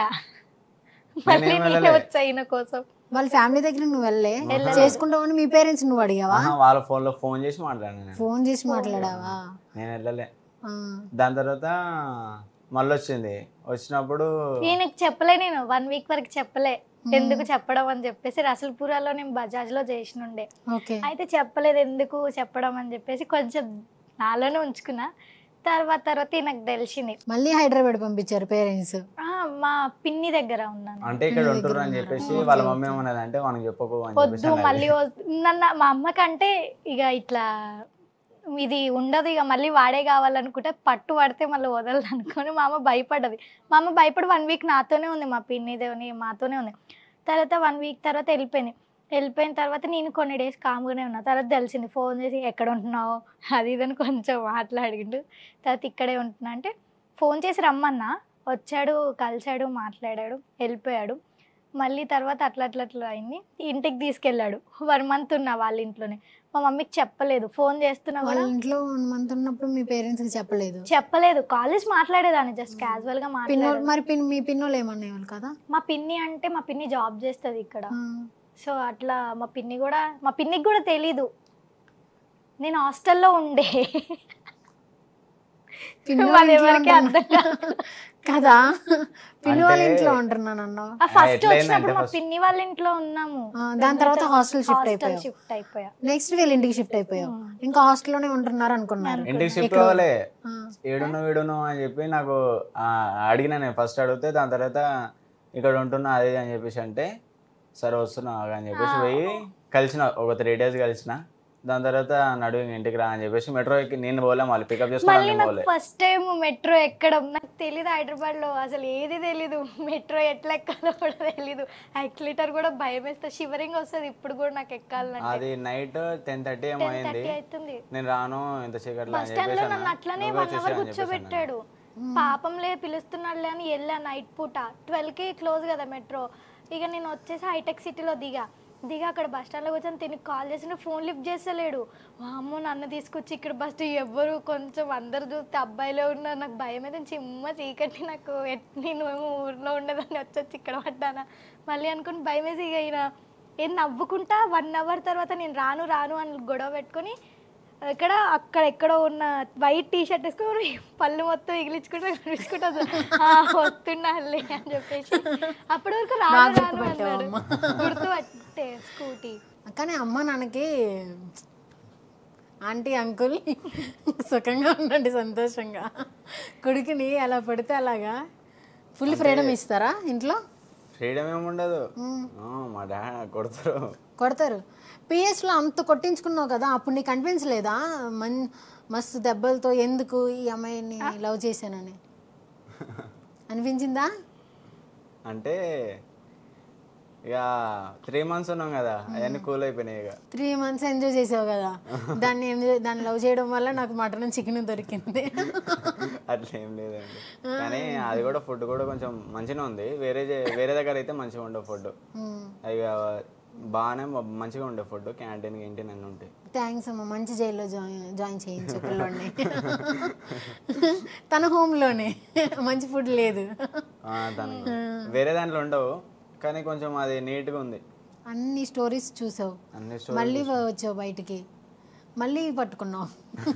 మళ్ళీ నేనే వెళ్ళలే. వచ్చా ఈయన కోసం వాళ్ళ ఫ్యామిలీ దగ్గర నువ్వు వెళ్ళే చేసుకుంటావని మీ పేరెంట్స్ నువ్వు అడిగావా ఆహా, వాళ్ళ ఫోన్లో ఫోన్ చేసి మాట్లాడాను నేను ఫోన్ చేసి మాట్లాడావా నేను వెళ్ళలే ఆ. దాని తర్వాత మళ్ళీ వచ్చింది వచ్చినప్పుడు ఈయనకి చెప్పలే నేను వన్ వీక్ వరకు చెప్పలే ఎందుకు చెప్పడం అని చెప్పేసి రసల్పురాలో నేను బజాజ్ లో చేసినుండే ఓకే అయితే చెప్పలేదు ఎందుకు చెప్పడం అని చెప్పేసి కొంచెం నాలోనే ఉంచుకున్నా తర్వాత తర్వాత నాకు తెలిసింది మళ్ళీ హైదరాబాద్ పంపించారు పేరెంట్స్ ఆ, మా పిన్ని దగ్గర ఉన్నాను అంటే ఇక్కడ ఉంటున్నారు అని చెప్పేసి వాళ్ళ మమ్మీ ఏమన్నది అంటే మనకి చెప్పకు అని చెప్పేసి వద్దు అన్నది. మళ్ళీ వద్దు. నన్ను మా అమ్మకంటే ఇక ఇట్లా ఇది ఉండదు ఇక మళ్ళీ వాడే కావాలనుకుంటే పట్టు పడితే మళ్ళీ వదలదు అనుకొని మా అమ్మ భయపడ్డది మా అమ్మ భయపడి వన్ వీక్ నాతోనే ఉంది మా పిన్నిదేవని మాతోనే ఉంది తర్వాత వన్ వీక్ తర్వాత వెళ్ళిపోయింది వెళ్ళిపోయిన తర్వాత నేను కొన్ని డేస్ కామ్గానే ఉన్నా తర్వాత తెలిసింది ఫోన్ చేసి ఎక్కడ ఉంటున్నావు అది ఇదని కొంచెం మాట్లాడిండు తర్వాత ఇక్కడే ఉంటున్నా అంటే ఫోన్ చేసి రమ్మన్నా వచ్చాడు కలిశాడు మాట్లాడాడు వెళ్ళిపోయాడు మళ్ళీ తర్వాత అట్లా అట్లా అట్లా అయింది ఇంటికి తీసుకెళ్ళాడు వన్ మంత్ ఉన్నా వాళ్ళ ఇంట్లోనే మా మమ్మీకి చెప్పలేదు ఫోన్ చేస్తున్నా వాళ్ళ కూడా ఇంట్లో వన్ మంత్ ఉన్నప్పుడు మీ పేరెంట్స్ కి చెప్పలేదు చెప్పలేదు కాలేజ్ మాట్లాడేదాన్ని జస్ట్ క్యాజువల్ గా పిన్నోళ్ళు మాట్లాడేది మరి పిన్ మీ పిన్నోళ్ళు ఏమనేవాళ్ళు కదా మా పిన్ని అంటే మా పిన్ని జాబ్ చేస్తుంది ఇక్కడ ఆ. సో అట్లా మా పిన్ని కూడా మా పిన్నికి కూడా తెలీదు నేను హాస్టల్లో ఉండే పిన్ని మాది వాళ్ళ ఇంట్లో ఎవరికీ అర్థం ఉంటున్నా- కదా పిన్ని వాళ్ళ అంటే- ఇంట్లో ఉంటున్నాను అన్నావు ఫస్ట్ ఎట్లయిందంటే వచ్చినప్పుడు మా first- పిన్ని వాళ్ళ ఇంట్లో ఉన్నాము ఆ, దాని తర్వాత హాస్టల్ షిఫ్ట్ అయిపోయావు షిఫ్ట్ అయిపోయా నెక్స్ట్ వీళ్ళ ఇంటికి షిఫ్ట్ అయిపోయావు ఇంకా హాస్టల్లోనే ఉంటున్నారు అనుకున్నారు ఇంటికి షిఫ్ట్ ఇక్కడ- అవ్వలే ఆ. ఏడును వీడును అని చెప్పి నాకు ఆ, అడిగిన నేను ఫస్ట్ అడిగితే దాని తర్వాత ఇక్కడ ఉంటున్నా అది ఇది అని చెప్పేసి అంటే సరే వస్తున్నా ఆగు అని చెప్పేసి పోయి కలిసిన ఒక త్రీ డేస్ కలిసిన దాని తర్వాత నడువు ఇంక ఇంటికి రా అని చెప్పేసి మెట్రో ఎక్కి నేను పోలే మళ్ళీ పికప్ మళ్ళీ చేసుకోవాలి నేను నాకు పోలే ఫస్ట్ టైం మెట్రో ఎక్కడం నాకు తెలియదు హైదరాబాద్ లో అసలు ఏది తెలీదు మెట్రో ఎట్లా ఎక్కాలో కూడా తెలీదు యాక్సిలేటర్ కూడా భయం వేస్తే షివరింగ్ వస్తుంది ఇప్పుడు కూడా నాకు ఎక్కాలంటే అది నైట్ టెన్ థర్టీ ఏమో టెన్ అయింది థర్టీ అవుతుంది నేను రాను ఇంత చీకట్లో బస్ అని స్టాండ్ చెప్పేసి లో అన్నా. నన్ను అట్లనే నువ్వే వన్ వచ్చేసేయ్ అవర్ అని చెప్పేసి అన్నా. కూర్చోబెట్టాడు పాపంలే పిలుస్తున్నాడులే అని వెళ్ళా నైట్ పూట ట్వెల్వ్ కి క్లోజ్ కదా మెట్రో ఇక నేను వచ్చేసి హైటెక్ సిటీలో దిగా దిగా అక్కడ బస్ స్టాండ్లో కూర్చొని తిని కాల్ చేసిన ఫోన్ లిఫ్ట్ చేస్తలేడు వామ్మో నన్ను తీసుకొచ్చి ఇక్కడ బస్ ఎవ్వరు కొంచెం అందరు చూస్తే అబ్బాయిలే ఉన్నారు నాకు భయం అయితే చిమ్మ చీకటి నాకు ఎట్- నేను ఊర్లో ఉండదని వచ్చొచ్చి ఇక్కడ పడ్డానా మళ్ళీ అనుకుని భయం వేసి ఇక ఈయన ఏం నవ్వుకుంటా వన్ అవర్ తర్వాత నేను రాను రాను అని గొడవ పెట్టుకొని ఇక్కడ అక్కడ ఎక్కడో ఉన్న వైట్ టీ షర్ట్ వేసుకొని పళ్ళు మొత్తం ఎగిలించుకుంటూ ఎగిలించుకుంటూ వస్తున్నాలే అని చెప్పేసి అప్పటి వరకు రాను బాగా రాను అన్నాడు గుర్తుపట్టావమ్మా. గుర్తుపట్టే స్కూటీ కానీ అమ్మ నాన్నకి ఆంటీ అంకుల్ సుఖంగా ఉండండి సంతోషంగా కొడుకుని అలా పడితే అలాగా ఫుల్ ఫ్రీడమ్ ఇస్తారా ఇంట్లో ఫ్రీడమ్ ఏముండదు ఆ, మా డాడీ కొడతారు కొడతారు పిఎస్లో అంత కొట్టించుకున్నావు కదా అప్పుడు నీకు అనిపించలేదా మన్ మస్తు దెబ్బలతో ఎందుకు ఈ అమ్మాయిని లవ్ చేశానని అనిపించిందా అంటే ఇక త్రీ మంత్స్ ఉన్నాం కదా అవన్నీ కూల్ అయిపోయినాయి ఇక త్రీ మంత్స్ ఎంజాయ్ చేసావు కదా దాన్ని ఎంజాయ్ దాన్ని లవ్ చేయడం వల్ల నాకు మటన్ చికెన్ దొరికింది అట్లా ఏం లేదండి కానీ అది కూడా ఫుడ్ కూడా కొంచెం మంచిగా ఉంది వేరే జే- వేరే దగ్గర అయితే మంచిగా ఉండే ఫుడ్ మ్మ్. ఇక బాగానే మ- మంచిగా ఉండే ఫుడ్ క్యాంటీన్ గింటీన్ అన్నీ ఉంటాయి థ్యాంక్స్ అమ్మ మంచి జైల్లో జాయిన్ జాయిన్ చేయించు పిల్లోడిని తన హోమ్లోనే మంచి ఫుడ్ లేదు ఆ, దానికి వేరే దాంట్లో ఉండవు కానీ కొంచెం అది నీట్గా ఉంది అన్ని స్టోరీస్ చూసావు అన్ని మళ్ళీ వచ్చావు బయటికి మళ్ళీ పట్టుకున్నావు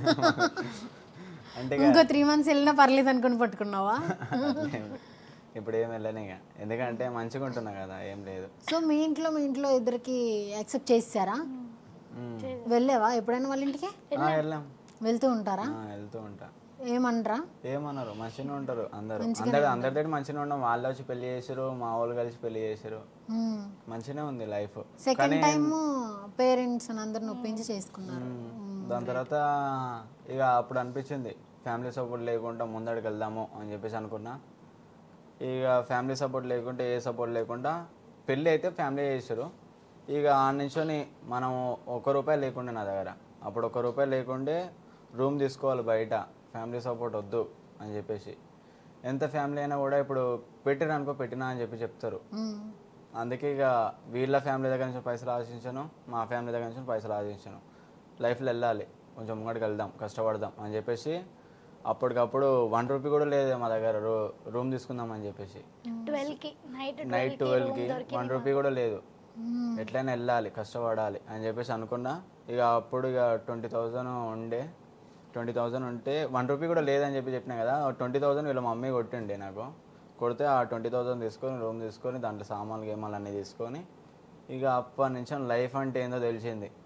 అంటే ఇంకో త్రీ మంత్స్ వెళ్ళినా పర్లేదు అనుకుని పట్టుకున్నావా ఇప్పుడు ఏం వెళ్ళను ఇక ఎందుకంటే మంచిగా ఉంటున్నా కదా ఏం లేదు సో మీ ఇంట్లో మీ ఇంట్లో ఇద్దరికి యాక్సెప్ట్ చేసారా మ్మ్. వెళ్ళావా ఎప్పుడైనా వాళ్ళ ఇంటికి ఆ, వెళ్ళాం వెళ్తూ ఉంటారా ఆ, వెళ్తూ ఉంటా ఏమనరా ఏమన్నారు మంచిగా ఉంటారు అందరు అందరు అందరితో మంచిగా ఉన్నాం వాళ్ళు వచ్చి పెళ్లి చేసారు మా వాళ్ళు కలిసి పెళ్లి చేసారు మంచిగానే ఉంది లైఫ్ సెకండ్ టైం పేరెంట్స్ అందరిని ఒప్పించి చేసుకున్నారు దాని తర్వాత ఇక అప్పుడు అనిపించింది ఫ్యామిలీ సపోర్ట్ లేకుండా ముందడికి వెళ్దాము అని చెప్పేసి అనుకున్నా ఇక ఫ్యామిలీ సపోర్ట్ లేకుంటే ఏ సపోర్ట్ లేకుండా పెళ్ళి అయితే ఫ్యామిలీ చేసారు ఇక ఆ నుంచొని మనం ఒక్క రూపాయి లేకుండే నా దగ్గర అప్పుడు ఒక్క రూపాయి లేకుండే రూమ్ తీసుకోవాలి బయట ఫ్యామిలీ సపోర్ట్ వద్దు అని చెప్పేసి ఎంత ఫ్యామిలీ అయినా కూడా ఇప్పుడు పెట్టిన అనుకో పెట్టినా అని చెప్పి చెప్తారు అందుకే ఇక వీళ్ళ ఫ్యామిలీ దగ్గర నుంచి పైసలు ఆశించాను మా ఫ్యామిలీ దగ్గర నుంచి పైసలు ఆశించాను లైఫ్లో వెళ్ళాలి కొంచెం ముంగడికి వెళ్దాం కష్టపడదాం అని చెప్పేసి అప్పటికప్పుడు వన్ రూపీ కూడా లేదు మా దగ్గర రూ రూమ్ తీసుకుందాం అని చెప్పేసి ట్వెల్వ్ కి నైట్ నైట్ ట్వెల్వ్కి వన్ రూపీ కూడా లేదు ఎట్లయినా వెళ్ళాలి కష్టపడాలి అని చెప్పేసి అనుకున్నా ఇక అప్పుడు ఇక ట్వంటీ థౌజండ్ ఉండే ట్వంటీ థౌజండ్ ఉంటే వన్ రూపీ కూడా లేదని చెప్పి చెప్పిన కదా ట్వంటీ థౌజండ్ వీళ్ళ మమ్మీ కొట్టిండే నాకు కొడితే ఆ ట్వంటీ థౌజండ్ తీసుకొని రూమ్ తీసుకొని దాంట్లో సామాన్లు గేమాలు అన్నీ తీసుకొని ఇక అప్పటి నుంచి లైఫ్ అంటే ఏందో తెలిసింది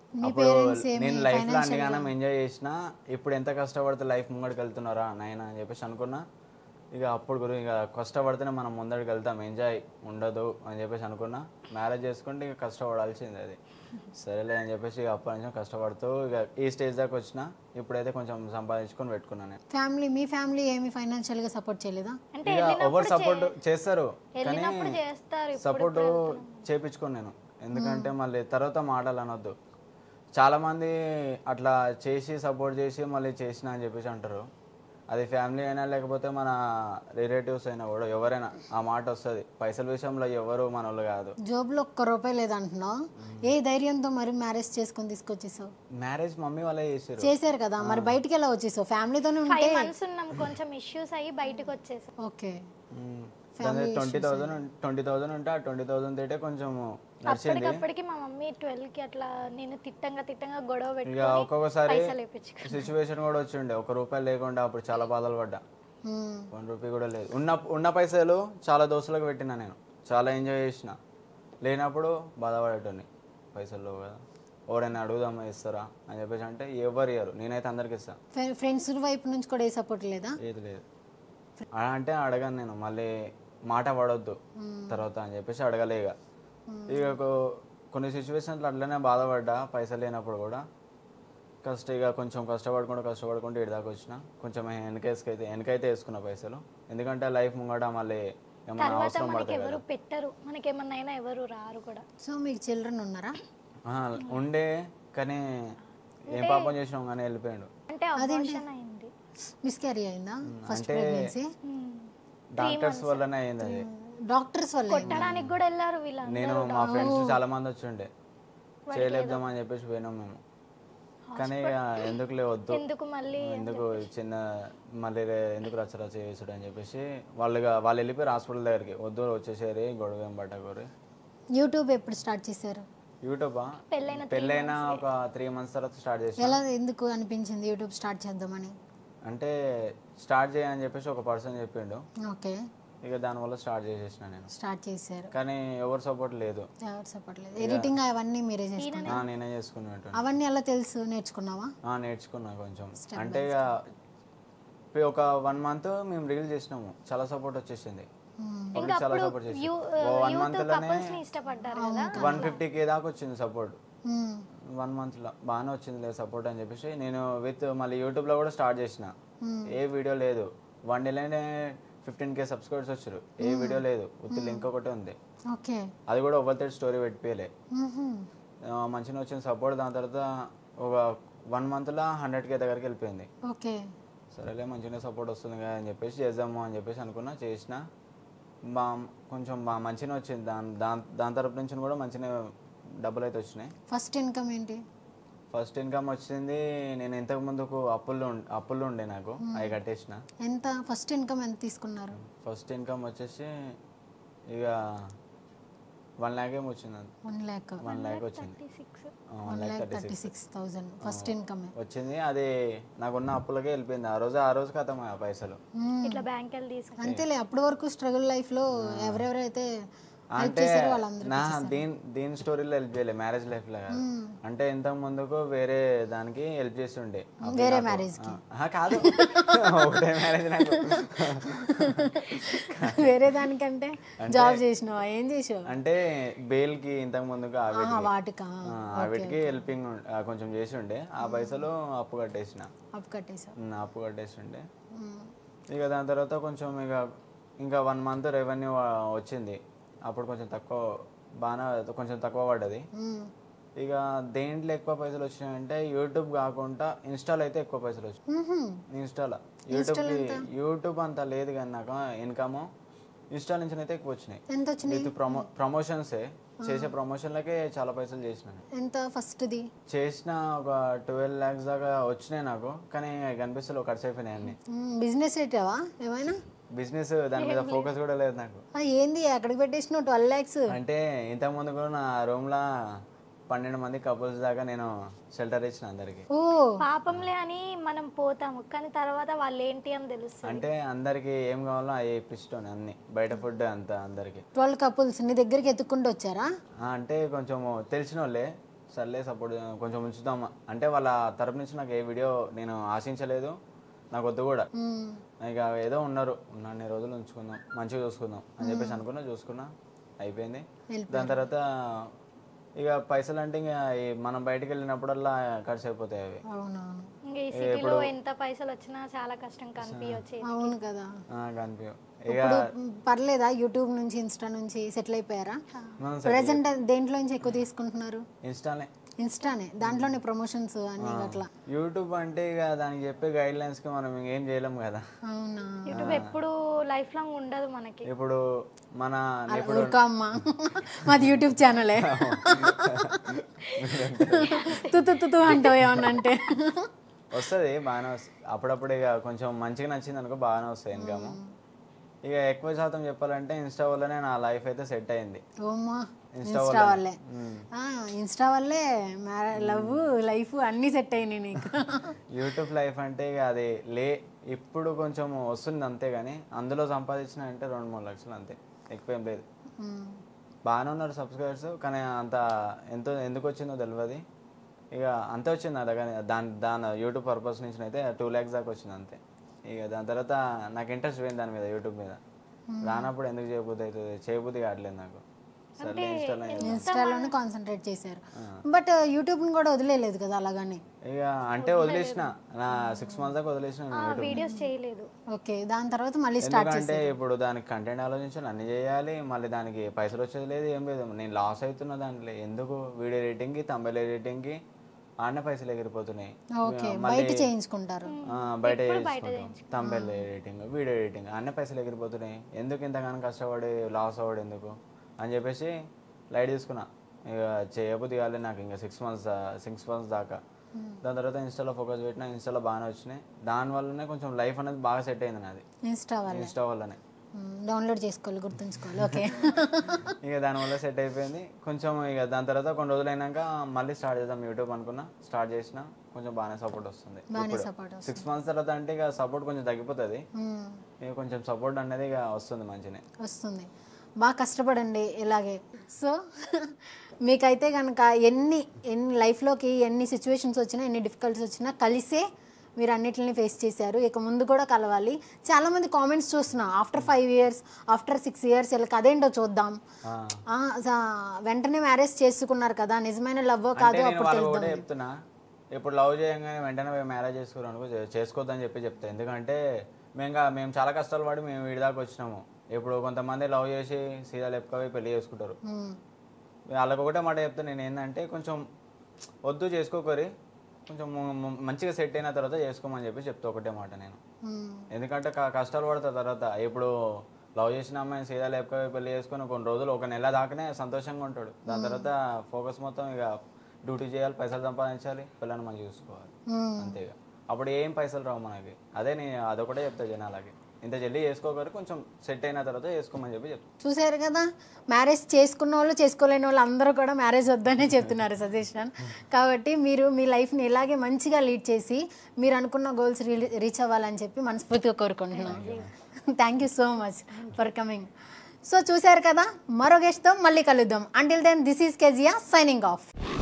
మీ అప్పుడు parents ఏమి నేను లైఫ్లో financial అన్నిగానం ఎంజాయ్ చేసిన ఇప్పుడు ఎంత కష్టపడితే లైఫ్ ముంగడికి వెళ్తున్నారా నాయన అని చెప్పేసి అనుకున్నా ఇక అప్పుడు గురి ఇక కష్టపడితేనే మనం ముందడికి వెళ్తాం ఎంజాయ్ ఉండదు అని చెప్పేసి అనుకున్నా మ్యారేజ్ చేసుకుంటే ఇక కష్టపడాల్సింది అది సరేలే అని చెప్పేసి ఇక అప్పటి నుంచి కష్టపడుతూ ఇక ఈ స్టేజ్ దాకా వచ్చిన ఇప్పుడైతే కొంచెం సంపాదించుకొని పెట్టుకున్నాను నేను ఫ్యామిలీ మీ ఫ్యామిలీ ఏమి ఫైనాన్షియల్ గా సపోర్ట్ చేయలేదా అంటే ఇక ఎవరు వెళ్ళినప్పుడు సపోర్ట్ చే- చేస్తారు కానీ వెళ్ళినప్పుడు చేస్తారు ఇప్పుడు సపోర్ట్ చేపించుకోను నేను ఎందుకంటే మళ్ళీ తర్వాత మాటలు అనొద్దు చాలా మంది అట్లా చేసి సపోర్ట్ చేసి మళ్ళీ చేసిన అని చెప్పేసి అంటారు అది ఫ్యామిలీ అయినా లేకపోతే మన రిలేటివ్స్ అయినా కూడా ఎవరైనా ఆ మాట వస్తుంది పైసల విషయంలో ఎవరు మన వాళ్ళు కాదు జాబ్ లో ఒక్క రూపాయి లేదంటున్నావు ఏ ధైర్యంతో మరి మ్యారేజ్ చేసుకొని తీసుకొచ్చేసావు మ్యారేజ్ మమ్మీ వాళ్ళే చేసారు చేశారు కదా మరి బయటికి ఎలా వచ్చేసావు ఫ్యామిలీతోనే ఉంటే ఫైవ్ మంత్స్ ఉన్నాం కొంచెం ఇష్యూస్ అయ్యి బయటకు వచ్చేసాం okay twenty thousand twenty thousand ఉంటే ఆ ట్వంటీ థౌసండ్ తేటే కొంచెం నడిచింది అప్పటికప్పటికి మా మమ్మీ ట్వెల్వ్ కి అట్లా నేను తిట్టంగా తిట్టంగా గొడవ ఇక పెట్టుకొని ఒక్కొక్కసారి పైసలు వేపించుకో సిచ్యువేషన్ కూడా వచ్చిండే ఒక రూపాయి లేకుండా అప్పుడు చాలా బాధలు పడ్డా మ్మ్. వన్ రూపీ కూడా లేదు ఉన్న ఉన్న పైసలు చాలా దోస్తులకు పెట్టినా నేను చాలా ఎంజాయ్ చేసిన లేనప్పుడు బాధపడేటోని పైసలు లేవు కదా ఎవరైనా అడుగుదామా ఇస్తారా అని చెప్పేసి అంటే ఎవరు ఇయ్యరు నేనైతే అందరికి ఇస్తా ఫ్రెండ్స్ వైపు నుంచి కూడా ఏ సపోర్ట్ లేదా ఏది లేదు అలా అంటే అడగాను నేను మళ్ళీ మాట పడొద్దు తర్వాత అని చెప్పేసి అడగలే ఇక ఇక కొ- కొన్ని సిచ్యువేషన్స్లో అట్లనే బాధపడ్డా పైసలు లేనప్పుడు కూడా కష్ట ఇక కొంచెం కష్టపడుకుంటూ కష్టపడుకుంటూ ఇటు దాకా వచ్చిన కొంచెం వెనకేసుకైతే వెనకైతే వేసుకున్న పైసలు ఎందుకంటే లైఫ్ ముంగట మళ్ళీ ఏమైనా తర్వాత అవసరం మనకి పడతాయి ఎవరు కదా పెట్టరు మనకేమన్నా అయినా ఎవరు రారు కూడా సో మీకు చిల్డ్రన్ ఉన్నారా ఆ, ఉండే కానీ ఏం పాపం చేసినాం కానీ వెళ్ళిపోయాడు అంటే అబార్షన్ అయింది మిస్క్యారీ అయిందా ఫస్ట్ అంటే ప్రెగ్నెన్సీ డాక్టర్స్ వల్లనే అయింది అది డాక్టర్స్ వల్ల అయిందా? కొట్టడానికి కూడా వెళ్ళారు వీళ్ళందరూ నేను మా ఫ్రెండ్స్ చాలా మంది వచ్చిండే చేయలేద్దామని చెప్పేసి పోయినాం మేము కానీ ఇక ఎందుకులే వద్దు ఎందుకు మళ్ళీ ఎందుకు చిన్న మళ్ళీ రే- ఎందుకు రచ్చ రచ్చ చేసుడు అని చెప్పేసి వాళ్ళుగా వాళ్ళు వెళ్ళిపోయారు హాస్పిటల్ దగ్గరికి వద్దు వచ్చేసేరి గొడవ ఏం పట్టకూరి యూట్యూబ్ ఎప్పుడు స్టార్ట్ చేశారు యూట్యూబా పెళ్ళైన పెళ్ళైన ఒక త్రీ మంత్స్ తర్వాత స్టార్ట్ చేసిన ఎలా ఎందుకు అనిపించింది యూట్యూబ్ స్టార్ట్ చేద్దామని అంటే స్టార్ట్ చేయని చెప్పేసి ఒక పర్సన్ చెప్పిండు ఓకే ఇక దానివల్ల స్టార్ట్ చేసేసిన నేను స్టార్ట్ చేశారు కానీ ఎవరు సపోర్ట్ లేదు ఎవరు సపోర్ట్ లేదు ఎడిటింగ్ అవన్నీ మీరే చేసుకున్నారు ఆ, నేనే చేసుకున్నట్టు అవన్నీ ఎలా తెలుసు నేర్చుకున్నావా ఆ, నేర్చుకున్నా కొంచెం అంటే ఇక పే- ఒక వన్ మంత్ మేము రీల్ చేసినాము చాలా సపోర్ట్ వచ్చేసింది పబ్లిక్ చాలా సపోర్ట్ చేసింది వన్ మంత్ లోనే కపుల్స్ ని ఇష్టపడ్డారు కదా వన్ ఫిఫ్టీ కే దాకా వచ్చింది సపోర్ట్ మ్మ్. వన్ మంత్ లో బాగానే వచ్చింది లేదు సపోర్ట్ అని చెప్పేసి నేను విత్ మళ్ళీ యూట్యూబ్ లో కూడా స్టార్ట్ చేసిన ఏ వీడియో లేదు వన్ డేలోనే ఫిఫ్టీన్ కే సబ్స్క్రైబర్స్ వచ్చారు ఏ వీడియో లేదు విత్ లింక్ ఒకటే ఉంది ఓకే అది కూడా ఒకరితో స్టోరీ పెట్టిపోయలే మ్మ్హ్మ్. మంచిగా వచ్చిన సపోర్ట్ దాని తర్వాత ఒక వన్ మంత్లో హండ్రెడ్ కే దగ్గరికి వెళ్ళిపోయింది ఓకే సరేలే మంచిగా సపోర్ట్ వస్తుంది కదా అని చెప్పేసి చేద్దాము అని చెప్పేసి అనుకున్నా చేసిన బా కొంచెం బా మంచిగా వచ్చింది దాని దాని దాని తరపు నుంచి కూడా మంచిగా డబ్బులు అయితే వచ్చినాయి ఫస్ట్ ఇన్కమ్ ఏంటి ఫస్ట్ ఇన్కమ్ వచ్చింది నేను ఇంతకు ముందుకు అప్పుల్లో ఉం- అప్పుల్లో ఉండే నాకు అవి కట్టేసిన ఎంత ఫస్ట్ ఇన్కమ్ ఎంత తీసుకున్నారు ఫస్ట్ ఇన్కమ్ వచ్చేసి ఇక వన్ ల్యాక్ ఏమి వచ్చింది వన్ ల్యాక్ వన్ ల్యాక్ వచ్చింది six one one lakh lakh thirty thirty six six thousand first income వచ్చింది అది నాకున్న అప్పులకే వెళ్ళిపోయింది ఆ రోజు ఆ రోజు కథం ఆ పైసలు ఇట్లా బ్యాంక్ వెళ్ళి తీసుకు అంతేలే అప్పటి వరకు స్ట్రగుల్ లైఫ్ లో ఎవరెవరైతే హెల్ప్ అంటే చేశారో వాళ్ళందరూ నా దీని దీని స్టోరీలో హెల్ప్ చేయలే మ్యారేజ్ లైఫ్ లో కాదు అంటే ఇంత ముందుకు వేరే దానికి హెల్ప్ చేసి ఉండే అప్పుడు వేరే నాకు- marriage కి? ఆ, ఆ, కాదు ఒకటే మ్యారేజ్ నాకు వేరే దానికంటే జాబ్ చేసినావా ఏం చేసావు అంటే బెయిల్ కి ఇంతకు ముందుకు ఆ వీటికి- వాటికా ఆ, ఆ వీటికి హెల్పింగ్ కొంచెం చేసి ఉండే ఆ పైసలు అప్పు కట్టేసిన అప్పు కట్టేసావు ఉమ్, అప్పు కట్టేసి ఉండే ఇక దాని తర్వాత కొంచెం ఇక ఇంకా వన్ మంత్ రెవెన్యూ వచ్చింది అప్పుడు కొంచెం తక్కువ బాగా కొంచెం తక్కువ పడ్డది మ్మ్. ఇక దేంట్లో ఎక్కువ పైసలు వచ్చినాయంటే యూట్యూబ్ కాకుండా ఇన్స్టాల్ అయితే ఎక్కువ పైసలు వచ్చినాయి మ్మ్హ్మ్. ఇన్స్టాలో యూట్యూబ్ యూట్యూబ్ అంత లేదు కానీ నాకు ఇన్కమ్ ఇన్స్టా నుంచి అయితే ఎక్కువ వచ్చినాయి ఎంత వచ్చినాయి విత్ ప్రమో ప్రమోషన్సే చేసే ప్రమోషన్లకే చాలా పైసలు చేసిన నేను. ఎంత ఫస్ట్ది చేసిన ఒక ట్వెల్వ్ ల్యాక్స్ దాకా వచ్చినాయి నాకు కానీ కనిపిస్తలు ఖర్చు అయిపోయినాయి అన్ని బిజినెస్ పెట్టావా ఏమైనా బిజినెస్ దాని మీద ఫోకస్ కూడా లేదు నాకు ఆ, ఏంది ఎక్కడికి పెట్టేసినావు ట్వెల్వ్ ల్యాక్స్ అంటే ఇంతకు ముందు కూడా నా రూమ్లో పన్నెండు మంది కపుల్స్ దాకా నేను షెల్టర్ ఇచ్చిన అందరికి ఓ పాపంలే అని మనం పోతాము కానీ తర్వాత వాళ్ళు ఏంటి అని తెలుస్తుంది అంటే అందరికి ఏం కావాలో అవి ఇప్పిస్తాను అన్ని బయట ఫుడ్ అంతా అందరికి ట్వెల్వ్ కపుల్స్ నీ దగ్గరికి ఎత్తుక్కుంటూ వచ్చారా ఆ, అంటే కొంచెం తెలిసిన వాళ్ళే సర్లే సపోర్ట్ కొంచెం ఉంచుదాం అంటే వాళ్ళ తరపు నుంచి నాకు ఏ వీడియో నేను ఆశించలేదు నాకు వద్దు కూడా మ్మ్. ఇక ఏదో ఉన్నారు ఉన్నన్ని రోజులు ఉంచుకుందాం మంచిగా చూసుకుందాం అని చెప్పేసి అనుకున్నా చూసుకున్నా అయిపోయింది దాని తర్వాత ఇక పైసలు అంటే ఇంకా ఈ మనం బయటికి వెళ్ళినప్పుడల్లా ఖర్చు అయిపోతాయి అవి అవునవును ఇంకా ఈ సిటీలో ఎంత పైసలు వచ్చినా చాలా కష్టం కనిపించవచ్చు అవును కదా ఆ, కనిపించవు ఇక ఇప్పుడు మ్, పర్లేదా యూట్యూబ్ నుంచి ఇన్స్టా నుంచి సెటిల్ అయిపోయారా మనం ప్రజెంట్ దేంట్లో నుంచి ఎక్కువ తీసుకుంటున్నారు ఇన్స్టానే ఇన్స్టానే దాంట్లోనే ప్రమోషన్స్ అన్ని అట్లా యూట్యూబ్ అంటే ఇక దానికి చెప్పే గైడ్ లైన్స్కి మనం ఇంకేం చేయలేము కదా అవునా యూట్యూబ్ ఎప్పుడు లైఫ్ లాంగ్ ఉండదు మనకి ఇప్పుడు మన ఇప్పుడు ఊరుకో అమ్మా మాది యూట్యూబ్ ఛానలే తు తు తు తు అంటావు ఏమన్నా అంటే వస్తుంది బాగానే వస్తుంది అప్పుడప్పుడు ఇక కొంచెం మంచిగా నచ్చింది అనుకో బాగానే వస్తుంది ఇన్కమ్ ఇక ఎక్కువ శాతం చెప్పాలంటే ఇన్స్టా వల్లనే నా లైఫ్ అయితే సెట్ అయింది ఓమ్మా ఇన్స్టా ఇన్స్టా వల్లే మ్మ్. ఆ, ఇన్స్టా వల్లే లవ్ లైఫ్ అన్నీ సెట్ అయినాయి నీకు యూట్యూబ్ లైఫ్ అంటే ఇక అది లే ఇప్పుడు కొంచెం వస్తుంది అంతే కానీ అందులో సంపాదించిన అంటే రెండు మూడు లక్షలు అంతే ఎక్కువ ఏం లేదు మ్మ్. బాగానే ఉన్నారు సబ్స్క్రైబర్స్ కానీ అంత ఎంతో ఎందుకు వచ్చిందో తెలియదు ఇక అంతే వచ్చింది నా దగ్గర దాని దాని యూట్యూబ్ పర్పస్ నుంచి అయితే టూ ల్యాక్స్ దాకా వచ్చింది అంతే ఇక దాని తర్వాత నాకు ఇంట్రెస్ట్ పోయింది దాని మీద యూట్యూబ్ మీద రానప్పుడు ఎందుకు చేయబుద్ధి అవుతుంది చేయబుద్ధి కావట్లేదు నాకు సర్లే ఇన్స్టాలో చేద్దాం. ఇన్స్టాలోనే కాన్సన్ట్రేట్ చేశారు బట్ యూట్యూబ్ని కూడా వదిలేదు కదా అలాగని ఇక అంటే వదిలేసిన నా సిక్స్ మంత్స్ దాకా వదిలేసిన నేను యూట్యూబ్ వీడియోస్ చేయలేదు ఓకే దాని తర్వాత మళ్ళీ స్టార్ట్ ఎందుకంటే ఇప్పుడు దానికి కంటెంట్ ఆలోచించాలి అన్ని చేయాలి మళ్ళీ దానికి పైసలు వచ్చేది లేదు ఏం లేదు నేను లాస్ అవుతున్నా దాంట్లో ఎందుకు వీడియో ఎడిటింగ్కి తమిళ ఎడిటింగ్కి ఆడనే పైసలు ఎగిరిపోతున్నాయి ఓకే మళ్ళీ బయట చేయించుకుంటారు ఆ, బయట తమిళ ఎడిటింగ్ వీడియో ఎడిటింగ్ అన్ని పైసలు ఎగిరిపోతున్నాయి ఎందుకు ఇంతగానో కష్టపడి లాస్ అవ్వడు ఎందుకు అని చెప్పేసి లైట్ తీసుకున్నా ఇక చేయబుద్ధి కాలేదు నాకు ఇంకా సిక్స్ మంత్స్ సిక్స్ మంత్స్ దాకా దాని తర్వాత ఇన్స్టాలో ఫోకస్ పెట్టినా ఇన్స్టాలో బాగానే వచ్చినాయి దాని వల్లనే కొంచెం లైఫ్ అనేది బాగా సెట్ అయింది నాది ఇన్స్టా వల్లే ఇన్స్టా వల్లనే డౌన్లోడ్ చేసుకోవాలి గుర్తుంచుకోవాలి ఓకే ఇక దానివల్ల సెట్ అయిపోయింది కొంచెం ఇక దాని తర్వాత కొన్ని రోజులు అయినాక మళ్ళీ స్టార్ట్ చేద్దాం యూట్యూబ్ అనుకున్నా స్టార్ట్ చేసిన కొంచెం బాగానే సపోర్ట్ వస్తుంది బాగానే సపోర్ట్ సిక్స్ మంత్స్ తర్వాత అంటే ఇక సపోర్ట్ కొంచెం తగ్గిపోతుంది మ్మ్. ఇక కొంచెం సపోర్ట్ అనేది ఇక వస్తుంది మంచిగా వస్తుంది బాగా కష్టపడండి ఇలాగే సో మీకైతే కనుక ఎన్ని ఎన్ని లైఫ్లోకి ఎన్ని సిచ్యువేషన్స్ వచ్చినా ఎన్ని డిఫికల్టీస్ వచ్చినా కలిసే మీరు అన్నిటిని ఫేస్ చేశారు ఇక ముందు కూడా కలవాలి చాలామంది కామెంట్స్ చూస్తున్నా after five years after six years వీళ్ళకి అదేంటో చూద్దాం ఆ, స- వెంటనే మ్యారేజ్ చేసుకున్నారు కదా నిజమైన లవ్ అంటే కాదో నేను అప్పుడు వాళ్ళు కూడా తెలుద్దాం చెప్తున్నా ఇప్పుడు లవ్ చేయగానే వెంటనే మ్యారేజ్ చేసుకోరు అనుకో చే- చేసుకోవద్దని చెప్పి చెప్తా ఎందుకంటే మేము గా- మేము చాలా కష్టాలు పడి మేము వీడి దాకా వచ్చినాము ఇప్పుడు కొంతమంది లవ్ చేసి సీదా లెప్పుకపోయి పెళ్లి చేసుకుంటారు మ్మ్. వాళ్ళకి ఒకటే మాట చెప్తా నేను ఏంటంటే కొంచెం వద్దు చేసుకోకరి కొంచెం ము- ము- మంచిగా సెట్ అయిన తర్వాత చేసుకోమని చెప్పి చెప్తా ఒకటే మాట నేను మ్మ్. ఎందుకంటే క- కష్టాలు పడతా తర్వాత ఇప్పుడు లవ్ చేసిన అమ్మాయిని సీదా లేకపోయి పెళ్లి చేసుకొని కొన్ని రోజులు ఒక నెల దాకానే సంతోషంగా ఉంటాడు దాని తర్వాత ఫోకస్ మొత్తం ఇక డ్యూటీ చేయాలి పైసలు సంపాదించాలి పిల్లల్ని మంచిగా చూసుకోవాలి మ్మ్. అంతేగా అప్పుడు ఏం పైసలు రావు మనకి అదే నేను అదొకటే చెప్తా జనాలకి ఇంత జల్దీ చేసుకోకరు కొంచెం సెట్ అయిన తర్వాత చేసుకోమని చెప్పి చెప్తా చూసారు కదా మ్యారేజ్ చేసుకున్న వాళ్ళు చేసుకోలేని వాళ్ళు అందరూ కూడా మ్యారేజ్ వద్దనే చెప్తున్నారు సజెషన్ కాబట్టి మీరు మీ లైఫ్ని ఇలాగే మంచిగా లీడ్ చేసి మీరు అనుకున్న గోల్స్ రీచ్ అవ్వాలని చెప్పి మనస్ఫూర్తిగా కోరుకుంటున్నాను thank you so much for coming so చూశారు కదా మరో గెస్ట్తో మళ్ళీ కలుద్దాం until then this is Kezia signing of